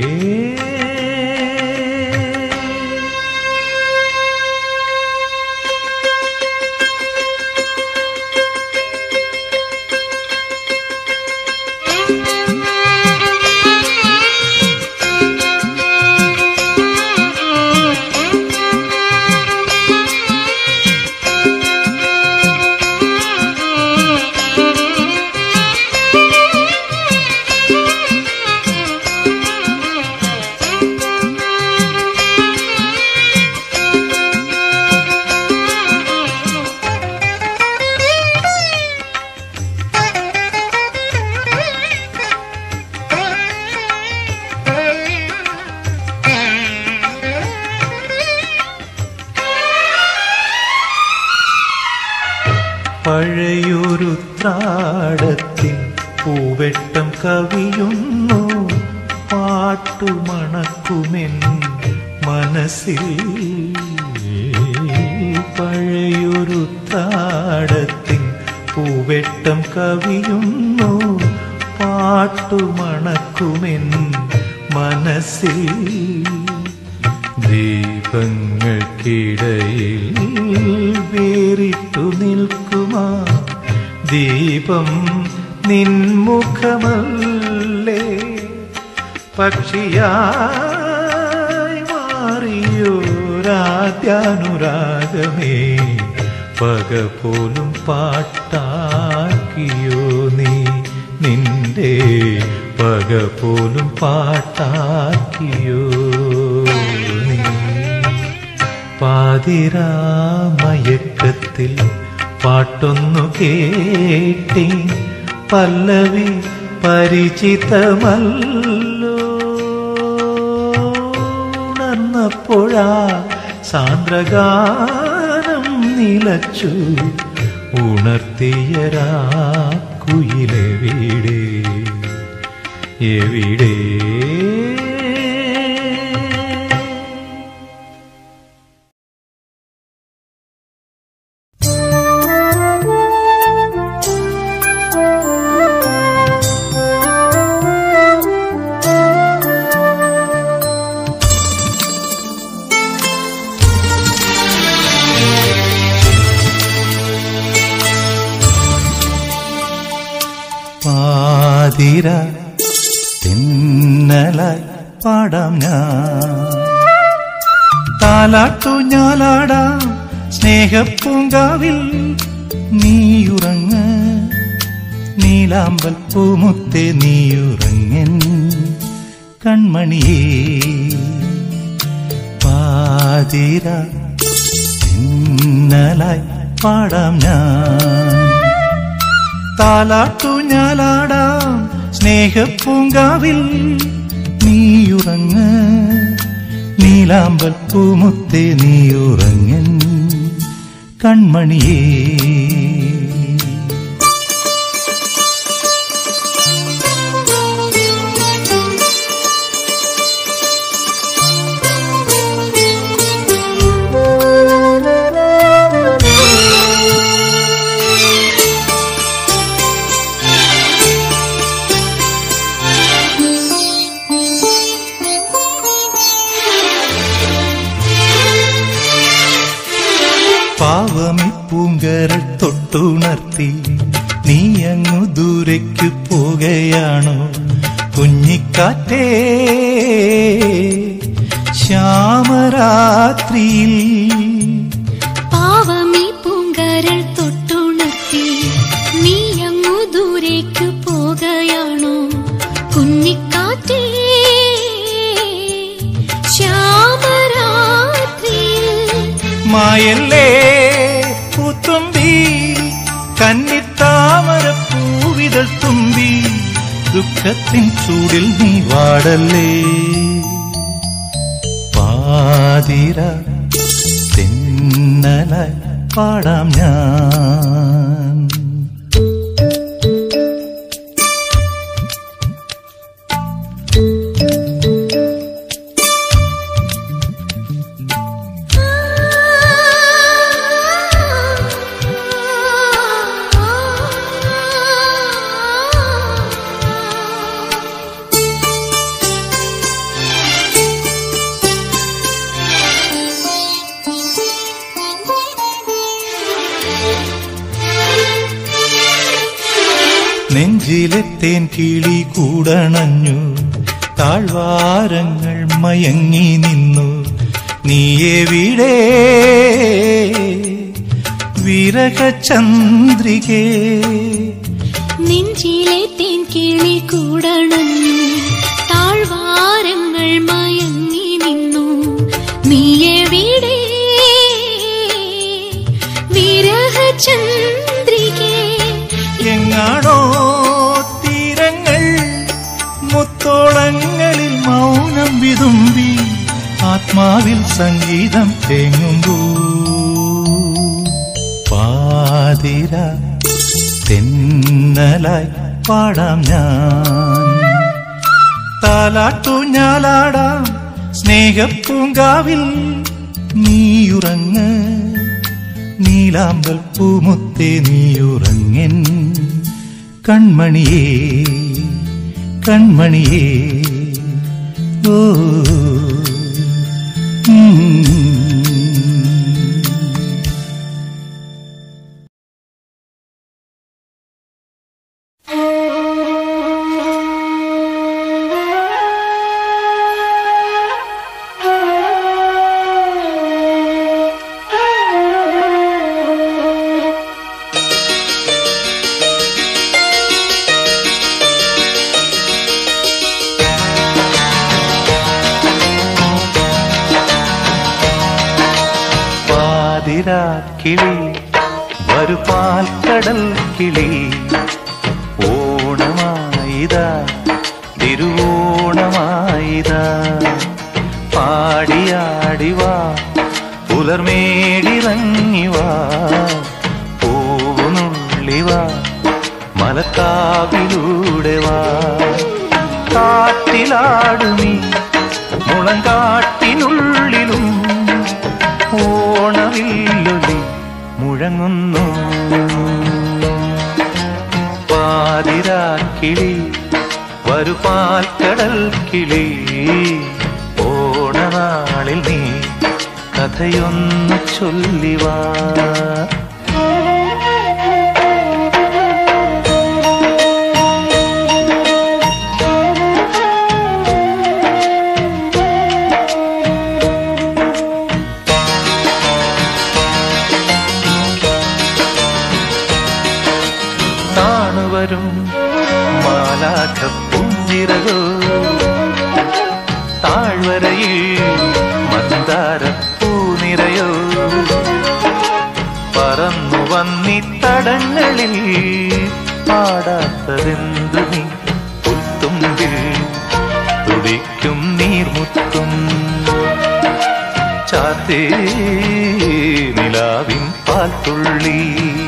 പഴയൊരു ത്രാടത്തിൽ പൂവെട്ടം കവിയുന്നു പാട്ടുമണക്കുമെൻ മനസ്സിൽ പഴയൊരു ത്രാടത്തിൽ പൂവെട്ടം കവിയുന്നു പാട്ടുമണക്കുമെൻ മനസ്സിൽ ദീപങ്ങൾക്കിടയിൽ വേറിട്ടു നിൽക്കുമാ ദീപം നിൻമുഖമല്ലേ പക്ഷിയായി മാറിയോരാദ്യാനുരാഗമേ പക പോലും പാട്ടാക്കിയോ നീ നിന്റെ പക പോലും പാട്ടാക്കിയോ നീ പാതിരാമയക്കത്തിൽ പാട്ടൊന്നു കേട്ടി പല്ലവി പരിചിതമല്ലോ ഉണർന്നപ്പോഴാ സാന്ദ്രഗാനം നിലച്ചു ഉണർത്തിയരാ കുയിലെവിടെ എവിടെ ും പാതിര തിന്നലായി പാടാം ഞാൻ താലാട്ടു ഞാലാടാം സ്നേഹപ്പൂങ്കാവിൽ നീയുറങ്ങ നീലാമ്പൽ പൂമുത്തെ നീയുറങ്ങൻ കൺമണിയേ പാതിര ഇന്നലായി പാടാം ഞാൻ താലാട്ടു ഞാലാടാം സ്നേഹപ്പൂങ്കാവിൽ നീയുറങ്ങ നീലാമ്പൽ പൂമുത്തെ നീയുറങ്ങൻ കൺമണിയേ പാവമി പൂങ്കരൾ തൊട്ടുണർത്തി നീ അങ്ങു ദൂരയ്ക്ക് പോകയാണോ കുഞ്ഞിക്കാറ്റേ ശ്യാമരാത്രിയിൽ പാവമീ പൂങ്കരൾ തൊട്ടുണർത്തി നീ അങ്ങു ദൂരേക്ക് പോകയാണോ കുഞ്ഞിക്കാറ്റേ ശ്യാമരാത്രിയിൽ മായല്ലേ പൂത്തുമ്പി കന്നിത്താമര പൂവിതൾ തുമ്പി ദുഃഖത്തിൻ ചൂടിൽ നീ വാടല്ലേ പാതിര തെന്നലായി പാടാം ഞാൻ നെഞ്ചിലെ തേൻ കിളി കൂടണഞ്ഞു താഴ്വാരങ്ങൾ മയങ്ങി നിന്നു നീയെവിടെ വിരഹചന്ദ്രികേ നെഞ്ചിലെ തേൻ കിളി കൂടണഞ്ഞു താഴ്വാരങ്ങൾ മയങ്ങി നിന്നു നീയെവിടെ വിരഹചന്ദ്രികേ എങ്ങാണോ തീരങ്ങൾ മുത്തോളങ്ങളിൽ മൗനം വിതുമ്പി ആത്മാവിൽ സംഗീതം തേങ്ങുമ്പൂ പാതിര തെന്നലായി പാടാം ഞാൻ താലാട്ടു ഞാലാടാം സ്നേഹപ്പൂങ്കാവിൽ നീയുറങ്ങ നീലാമ്പൽ പൂമുത്തെ നീയുറങ്ങൻ കൺമണിയേ കൺമണിയേ ഓ ഉം. പാതിരാക്കിളി വരു പാൽക്കടൽ കിളി ഓണമായിതാ തിരുവോണമായിതാ പാടിയാടിവാ പുലർമേടിറങ്ങിവാ പൂവുനുള്ളിവാ മലക്കാവിലൂടെ വാ കാറ്റിലാടുമീ മുളങ്കാട്ടിനുള്ളിലും ഓണവില്ലൊലി മുഴങ്ങുന്നു പാതിരാക്കിളി വരു പാൽക്കടൽ കിളി ഓണനാളിൽ നീ കഥയൊന്നു ചൊല്ലിവാ ആ താണുവരും മാലാഖ പുഞ്ചിറകോ താഴ്വരയിൽ മന്ദാര പൂനിരയോ പറന്നു വന്നിത്തടങ്ങളിൽ പാടാത്തതെന്തു നീ പുത്തുമ്പിൽ തുടിക്കും നീർമുത്തും ചാത്തേ നിലാവിൻ പാൽത്തുള്ളി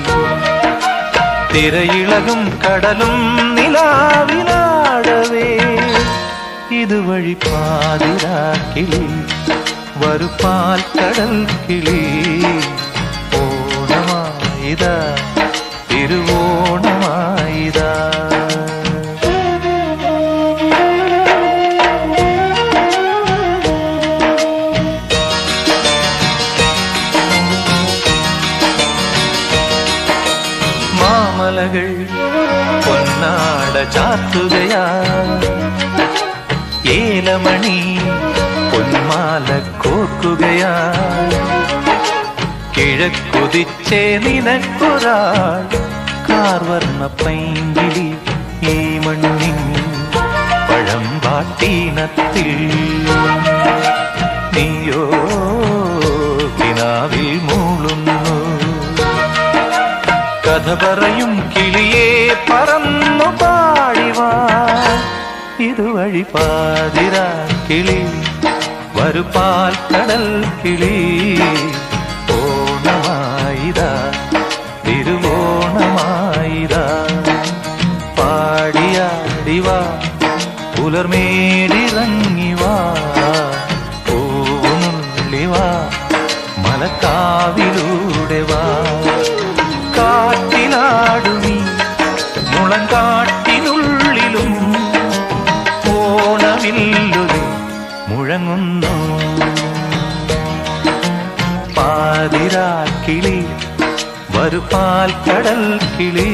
തിരയിളകും കടലും നിലാവിലാടവേ ഇതുവഴി പാതിരാക്കിളി വരുപാൽ കടൽ കിളി ഓണമായിതാ തിരുവോണമായിതാ മാമലകൾ പൊന്നാട ചാത്തുകയാ ഏലമണി പൊന്മാല കോർക്കുകയാ കിഴക്കുതിച്ചേ നിനക്കൊരാൾ കാർവർണ്ണ പൈങ്കിളി ഈ മണ്ണിൻ പഴമ്പാട്ടീനത്തിൽ നീയോ കിനാവിൽ മൂളുന്നു കഥ പറയും കിളിയെ പറന്നു പാടിവാ ഇതുവഴി പാതിരാ കിളി വരുപാൽ കടൽ കിളി ഓണമായിതാ തിരുവോണമായിതാ പാടിയാടിവാ പുലർമേടിറങ്ങിവാ പൂവുനുള്ളിവാ മലക്കാവിലൂടെ വാ കാട്ടിലാടുമീ മുളങ്കാട്ടിനുള്ളിലും ഓണമില്ലൊരു മുഴങ്ങുന്നു പാതിരാക്കിളി വരുപാൽ കടൽ കിളി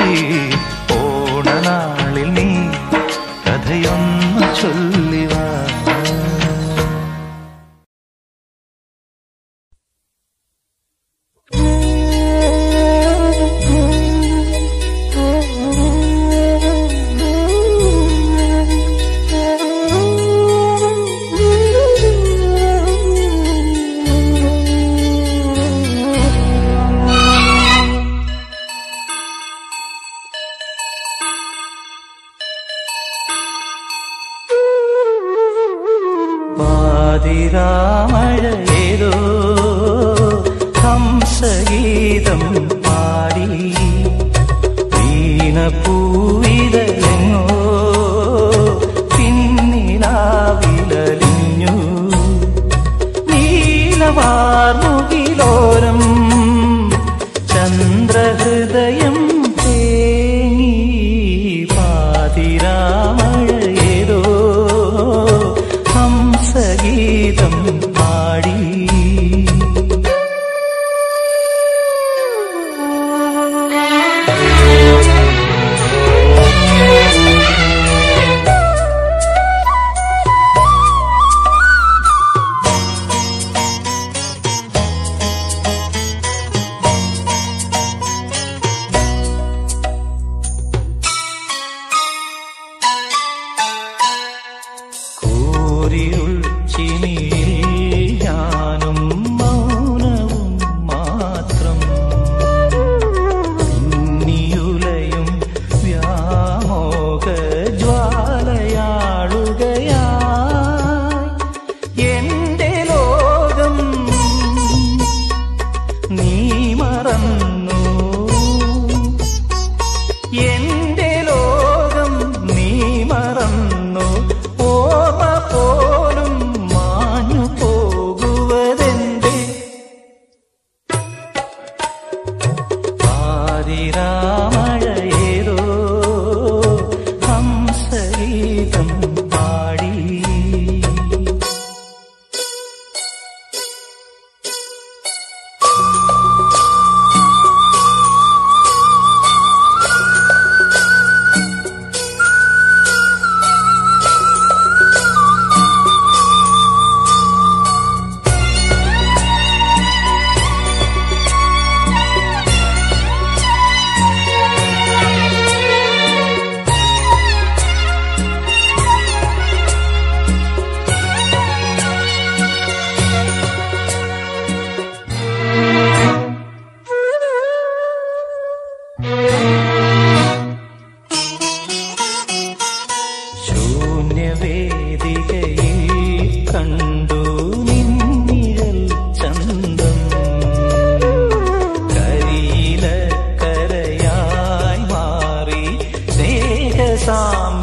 ഓണനാളിൽ നീ കഥയൊന്നു ചൊല്ലിവാ പാതിരാമഴയേതോ ഹംസഗീതം പാടി വീണപൂവിതലെങ്ങോ പിന്നിലാവിലലിഞ്ഞു നീലവാർമുകിലോരം ചന്ദ്രഹൃദയം തേങ്ങി പാതിരാമഴയേതോ ഹംസഗീതം പാടി കോരിയുൾ ചിനിയിൽ ഞാനും മൗനവും മാത്രം പിന്നിയുലയും വ്യാമോക ജ്വാലയാളുകയായി എന്റെ ലോകം നീ മറന്നു എന്റെ ലോകം നീ മറന്നു ഓർമ്മ പോലും മാഞ്ഞു പോകുവതെന്റെ പാതിരാമഴയേതോ ഹംസഗീതം പാടി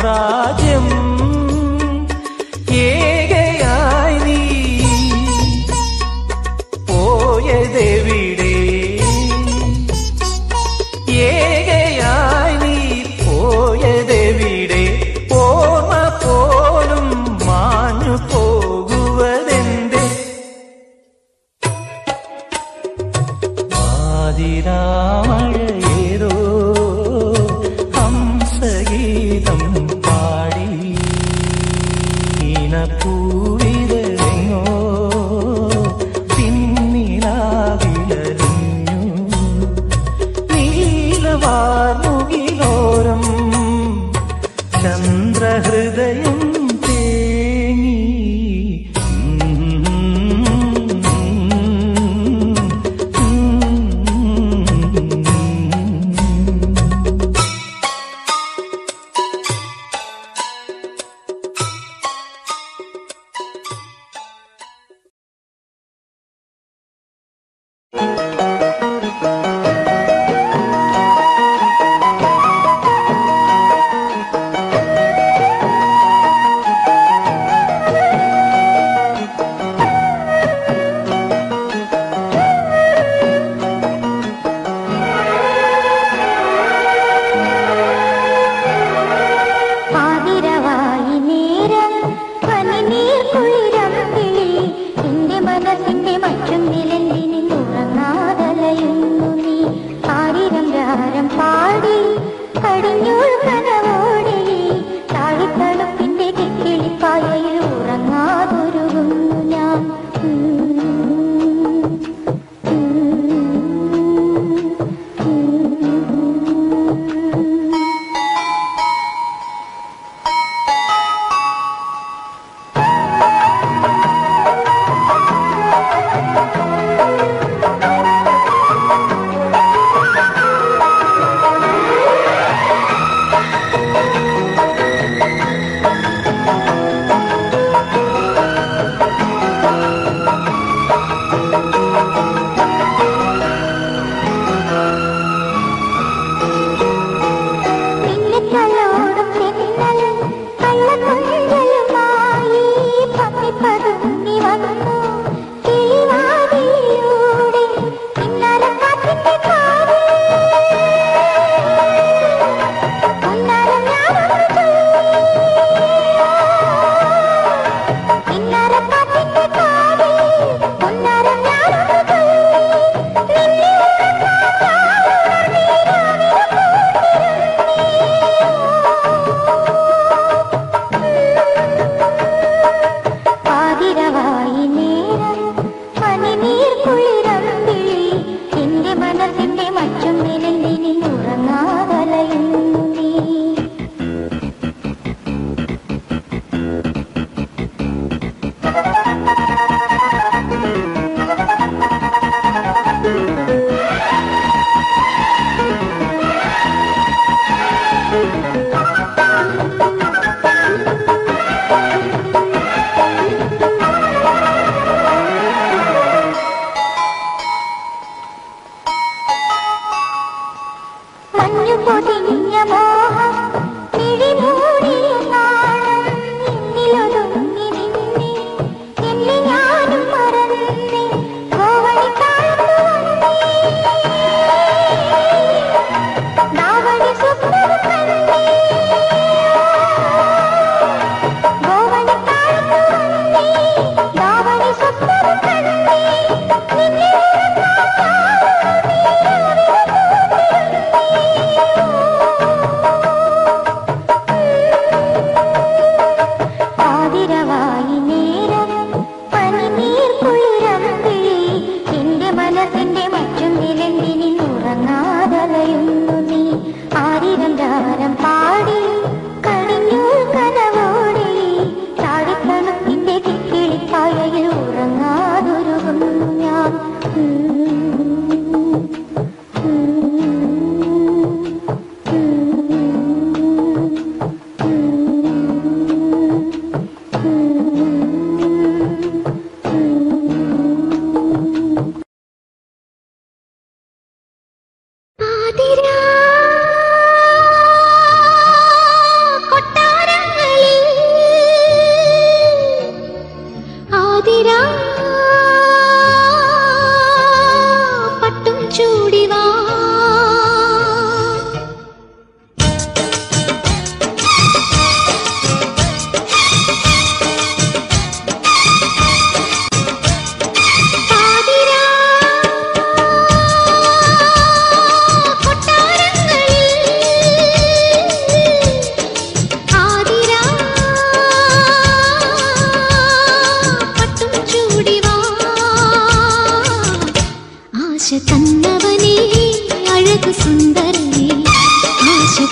സാമ്രാജ്യം ഏകയായി നീ പോയതെവിടെ ഏകയായി നീ പോയതെവിടെ ഓർമ്മ പോലും മാഞ്ഞു പോകുവതെന്തേ ആതിരാമഴയേതോ ഹംസഗീതം പാടി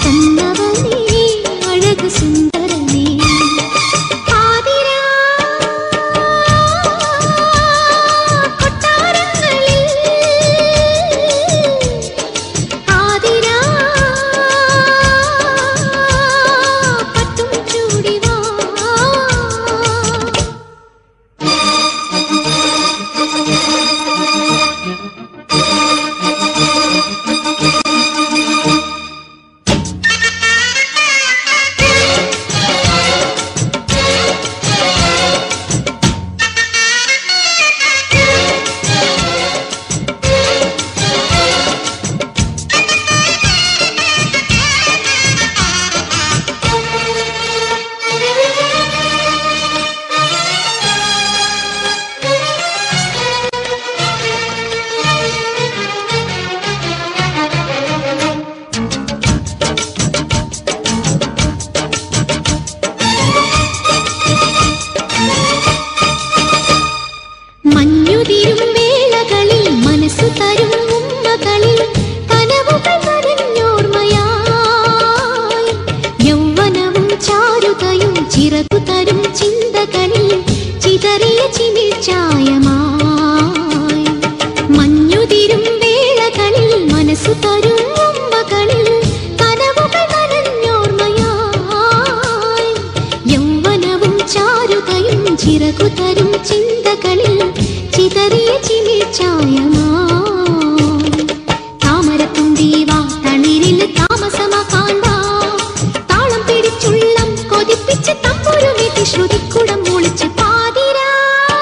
തന്നവനേ അഴകു സുന്ദരനേ ആതിരാ കൊട്ടാരങ്ങളിൽ ആതിരാ പട്ടും ചൂടി വാ മഞ്ഞുതിരും വേളകളിൽ മനസ്സു തരും ഉമ്മകളിൽ കനവുകൾ നനഞ്ഞോർമ്മയായി യൗവനവും ചാരുതയും ചിറകു തരും ചിന്തകളിൽ ചിതറിയ ചിമിഴ്ചായമായി മഞ്ഞുതിരും വേളകളിൽ മനസ്സു തരും ഉമ്മകളിൽ കനവുകൾ നനഞ്ഞോർമ്മയായി യൗവനവും ചാരുതയും ചിറകു തരും ചിന്തകളിൽ ചിതറിയ ചിമിഴ്ചായമായി താമരത്തുമ്പീവാ തളിരിൽ താമസമാക്കാൻ വാ താളം പിടിച്ചുള്ളം കൊതിപ്പിച്ച് തമ്പുരുമിട്ട് ശ്രുതിക്കുടം ഒളിച്ച് പാതിരാ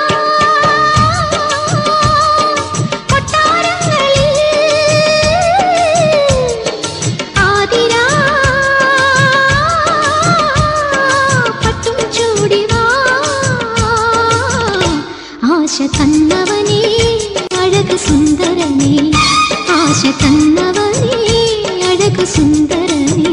കൊട്ടാരങ്ങളിൽ ആതിരാ പട്ടും ചൂടി വാ ആശ തന്നവനേ അഴകു സുന്ദരനേ ആശ തന്നവനേ അഴകു സുന്ദരനേ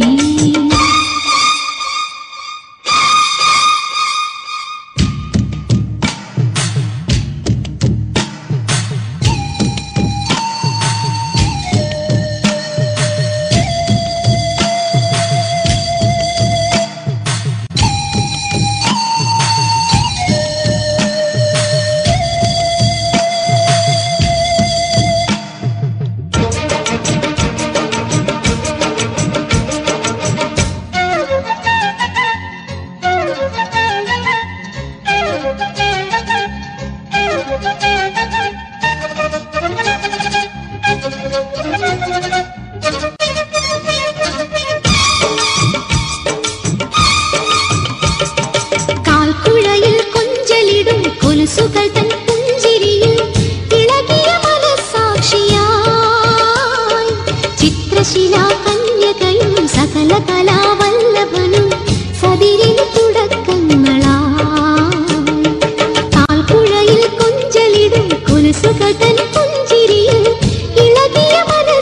കാൽക്കുഴയിൽ കൊഞ്ചലിടും കൊലുസുകൾ തൻ പുഞ്ചിരിയിൽ ഇളകിയ മനസാക്ഷിയായി ചിത്രശിലാ കന്യകയും സകല കലാവല്ലഭനും സതിരിന് തുടക്കങ്ങളായി കാൽക്കുഴയിൽ കൊഞ്ചലിടും കൊലുസുകൾ തൻ പുഞ്ചിരിയിൽ ഇളകിയ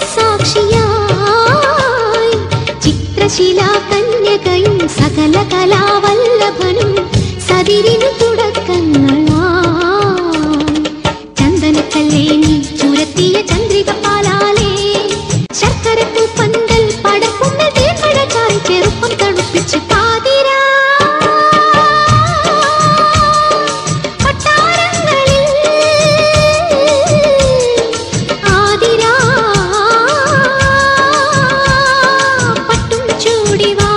മനസാക്ഷിയായി ചിത്രശിലാ കന്യകയും സകല കലാവല്ലഭനും സതിരിനു തുടക്കങ്ങളായി ചന്ദനക്കല്ലേനി ചുരത്തിയ ചന്ദ്രിക പാലാലേ ശർക്കരപ്പൂ പന്തൽ പടക്കുന്ന തേപ്പട ചാരി ചെറുപ്പം തണുപ്പിച്ച് പാതിരാ കൊട്ടാരങ്ങളിൽ ആതിരാ പട്ടും ചൂടി വാ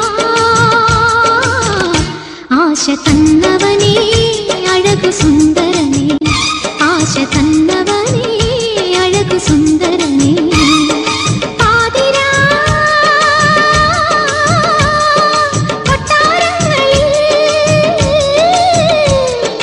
ആശ തന്നവനേ അഴകു സുന്ദരനേ ആശ തന്നവനേ അഴകു സുന്ദരനേ ആതിരാ കൊട്ടാരങ്ങളിൽ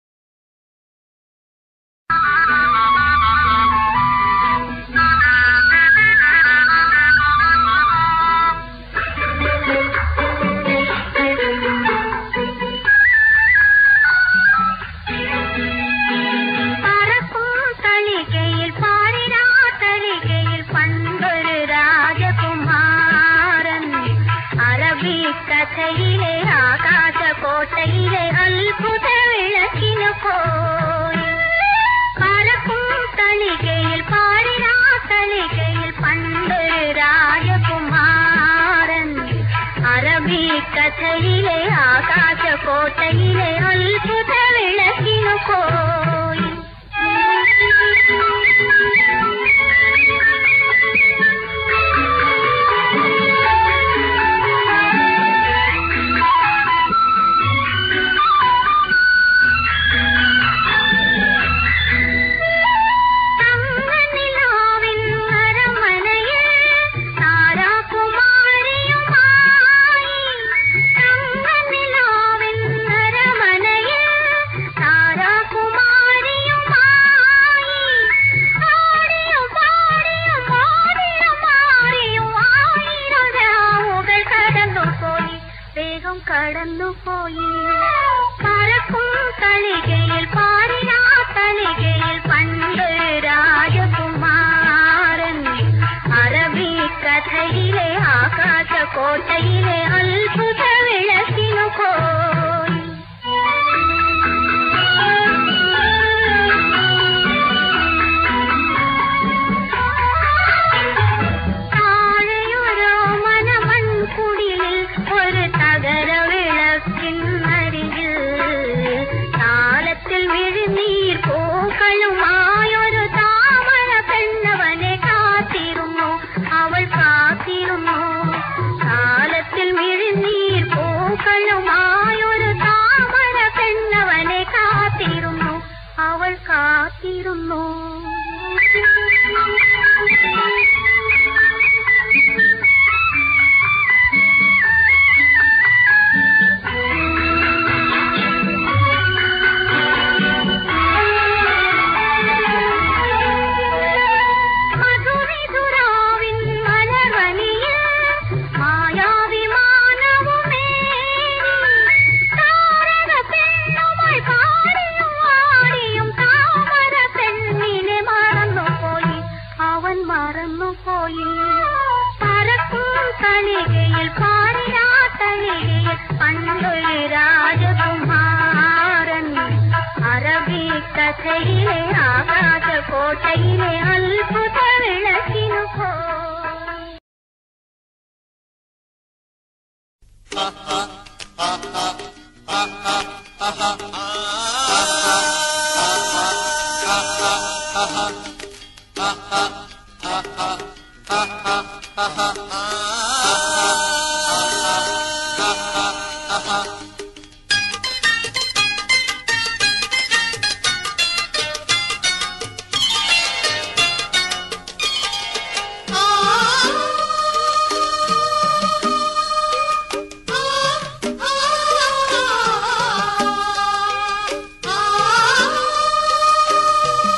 പറക്കും തളികയിൽ പാടിരാ തളികയിൽ പണ്ടൊരു രാജകുമാരൻ അറബിക്കഥയിലെ ആകാശകോട്ടയിലെ അത്ഭുത വിളക്കിനു പോയി പറക്കും തളികയിൽ പാടിരാ തളികയിൽ പണ്ടൊരു രാജകുമാരൻ കഥയിലെ ആകാശകോട്ടയിലെ അത്ഭുത വിളക്കിനു പോയി തങ്കനിലാവിൻ അരമനയിൽ താരാകുമാരിയുമായി തങ്കനിലാവിൻ അരമനയിൽ താരാകുമാരിയുമായി ആടിയും പാടിയും ആടിയും മാറിയും ആയിരം രാവുകൾ കടന്നുപോയി വേഗം കടന്നുപോയി പറക്കും തളികയിൽ പാറിനാ തളികയിൽ പണ്ട് രാജകുമാരൻ അറബി കഥയിലെ ആകാശകോട്ടയിലെ അത്ഭുത വിളക്കിനു പോയി താഴെയൊരു മനമൺകുടിലിൽ ഒരു തകര വിളക്കിനരികിൽ താളത്തിൽ വിഴുനീർ പൂക്കളുമായൊരു താമര പെണ്ണവനെ കാത്തിരുന്നു അവൾ കാത്തിരുന്നു താളത്തിൽ വിഴുനീർ പൂക്കളുമായൊരു താമര പെണ്ണവനെ കാത്തിരുന്നു അവൾ കാത്തിരുന്നു മധുവിധുരാവിൻ മലർവനിയിൽ മായാവിമാനവുമേറി താരക പെണ്ണുമായി പാടിയും ആടിയും താമര പെണ്ണിനെ മറന്നുപോയി അവൻ മറന്നുപോയി പറക്കും തളികയിൽ പാടിയാ തളികയിൽ പണ്ടൊരു രാജകുമാരൻ അറബി കഥയിലെ ആകാശകോട്ടയിലെ അത്ഭുത വിളക്കിനു പോയി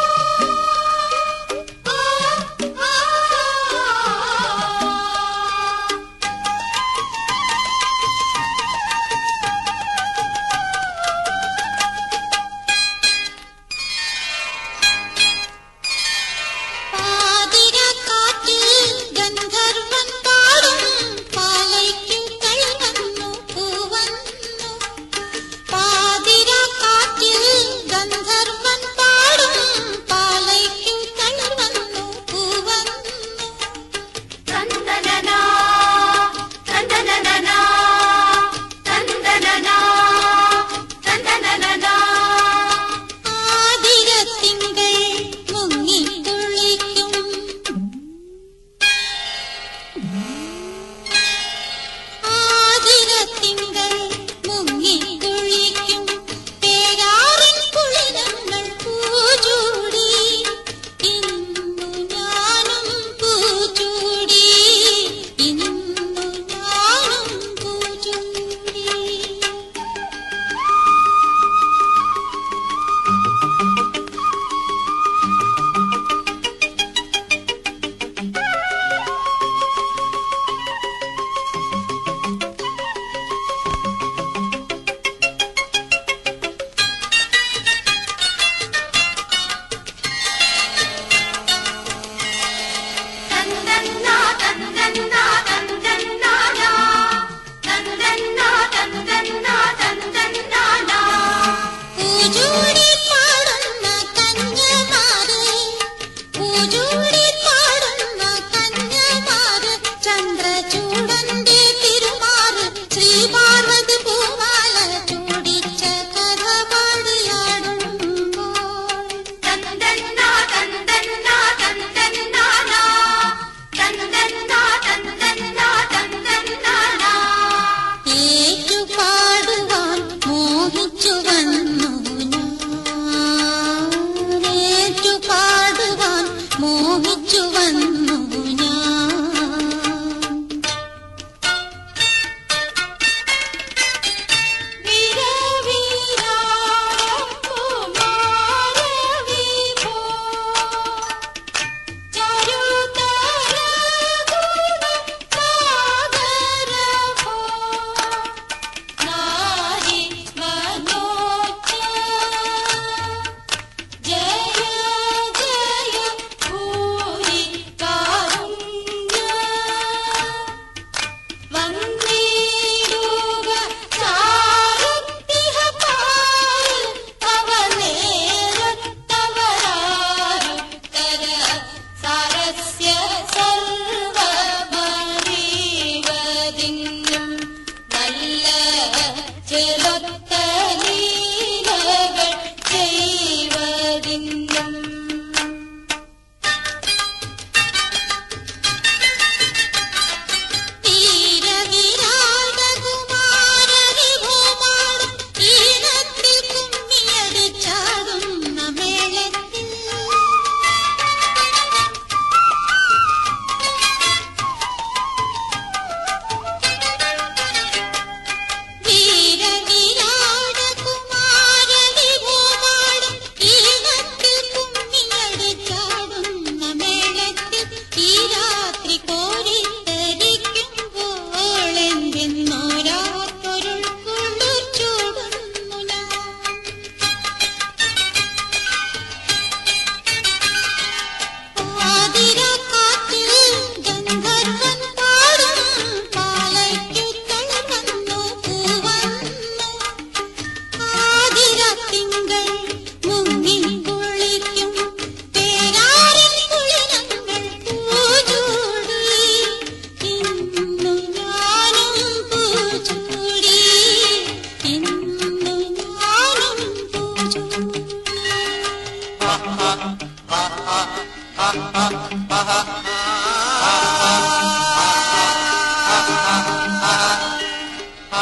ആ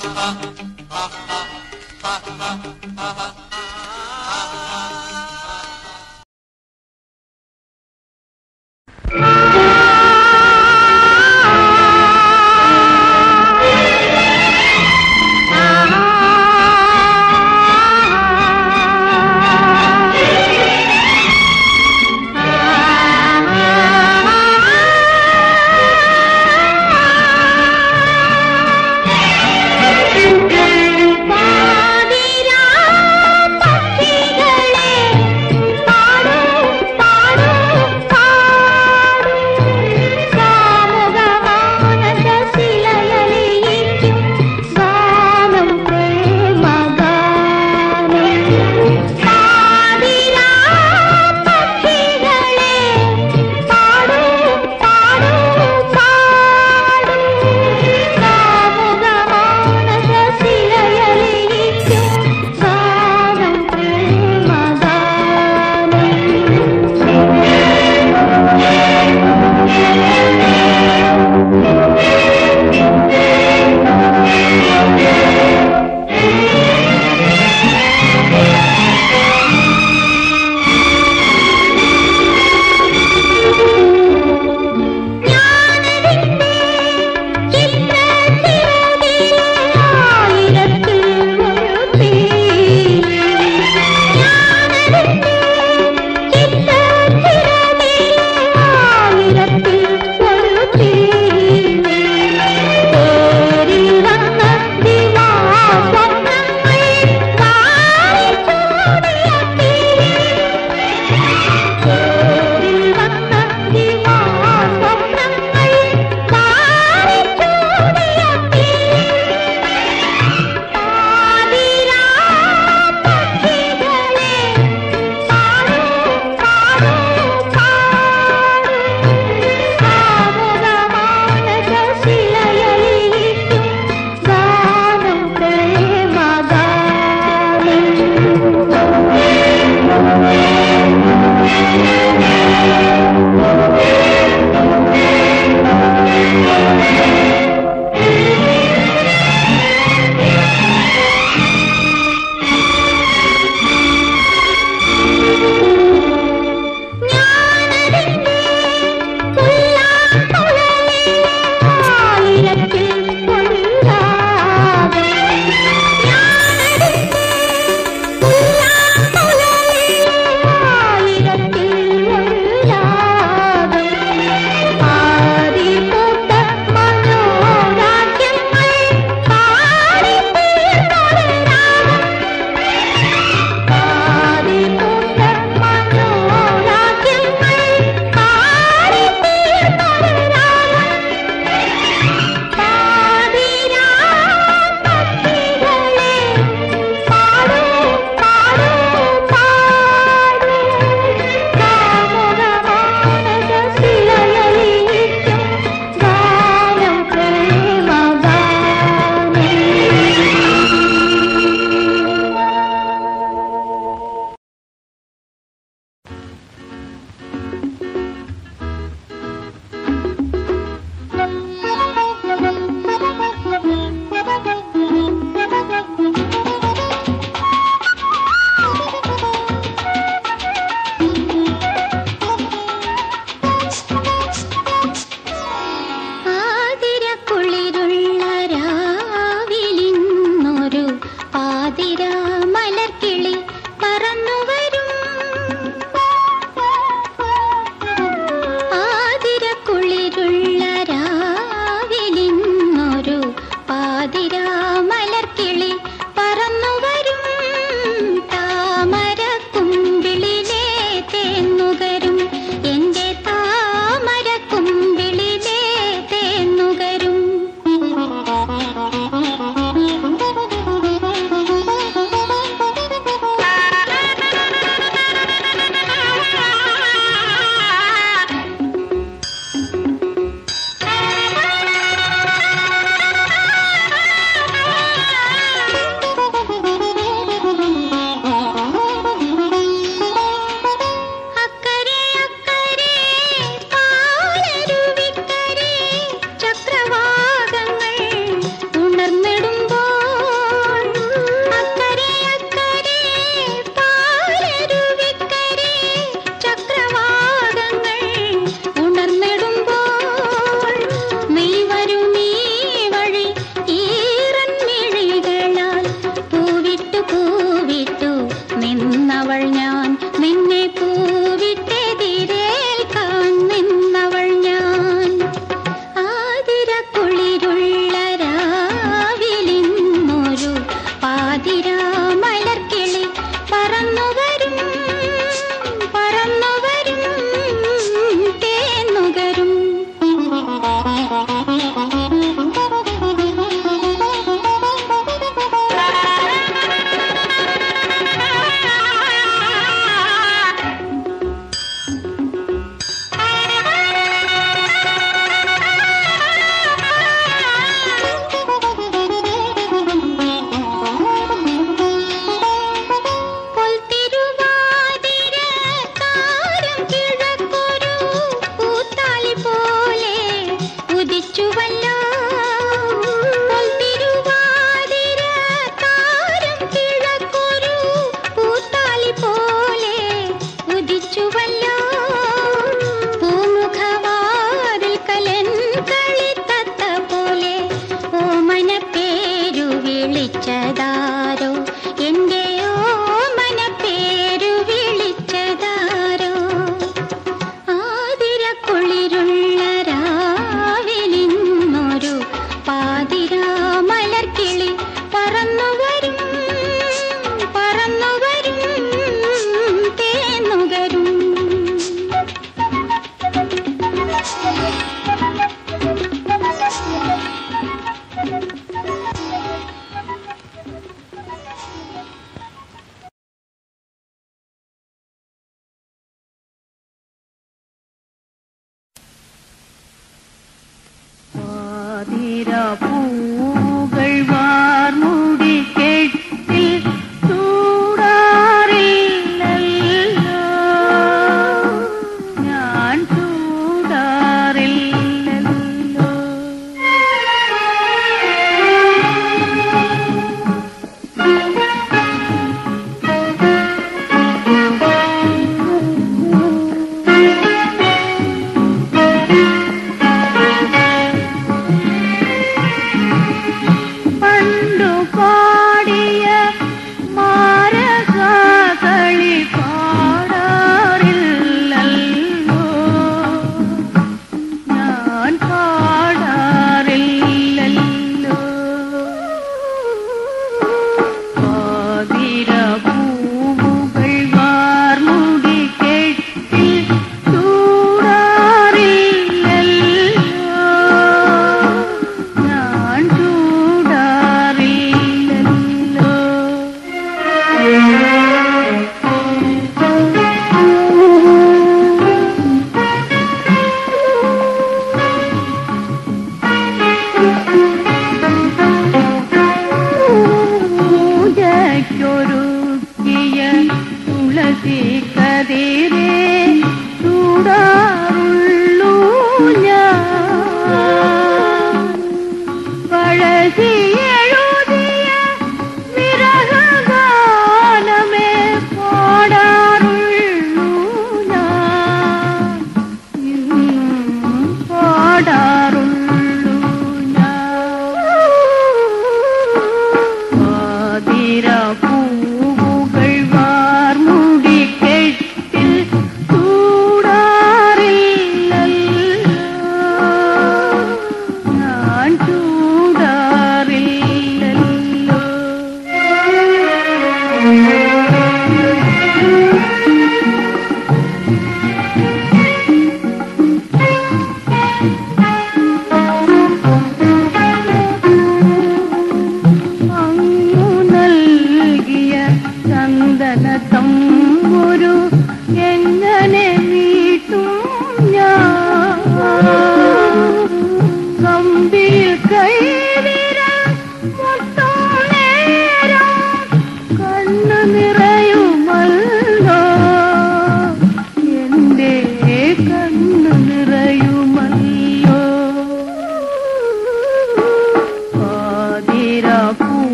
പാതിരാ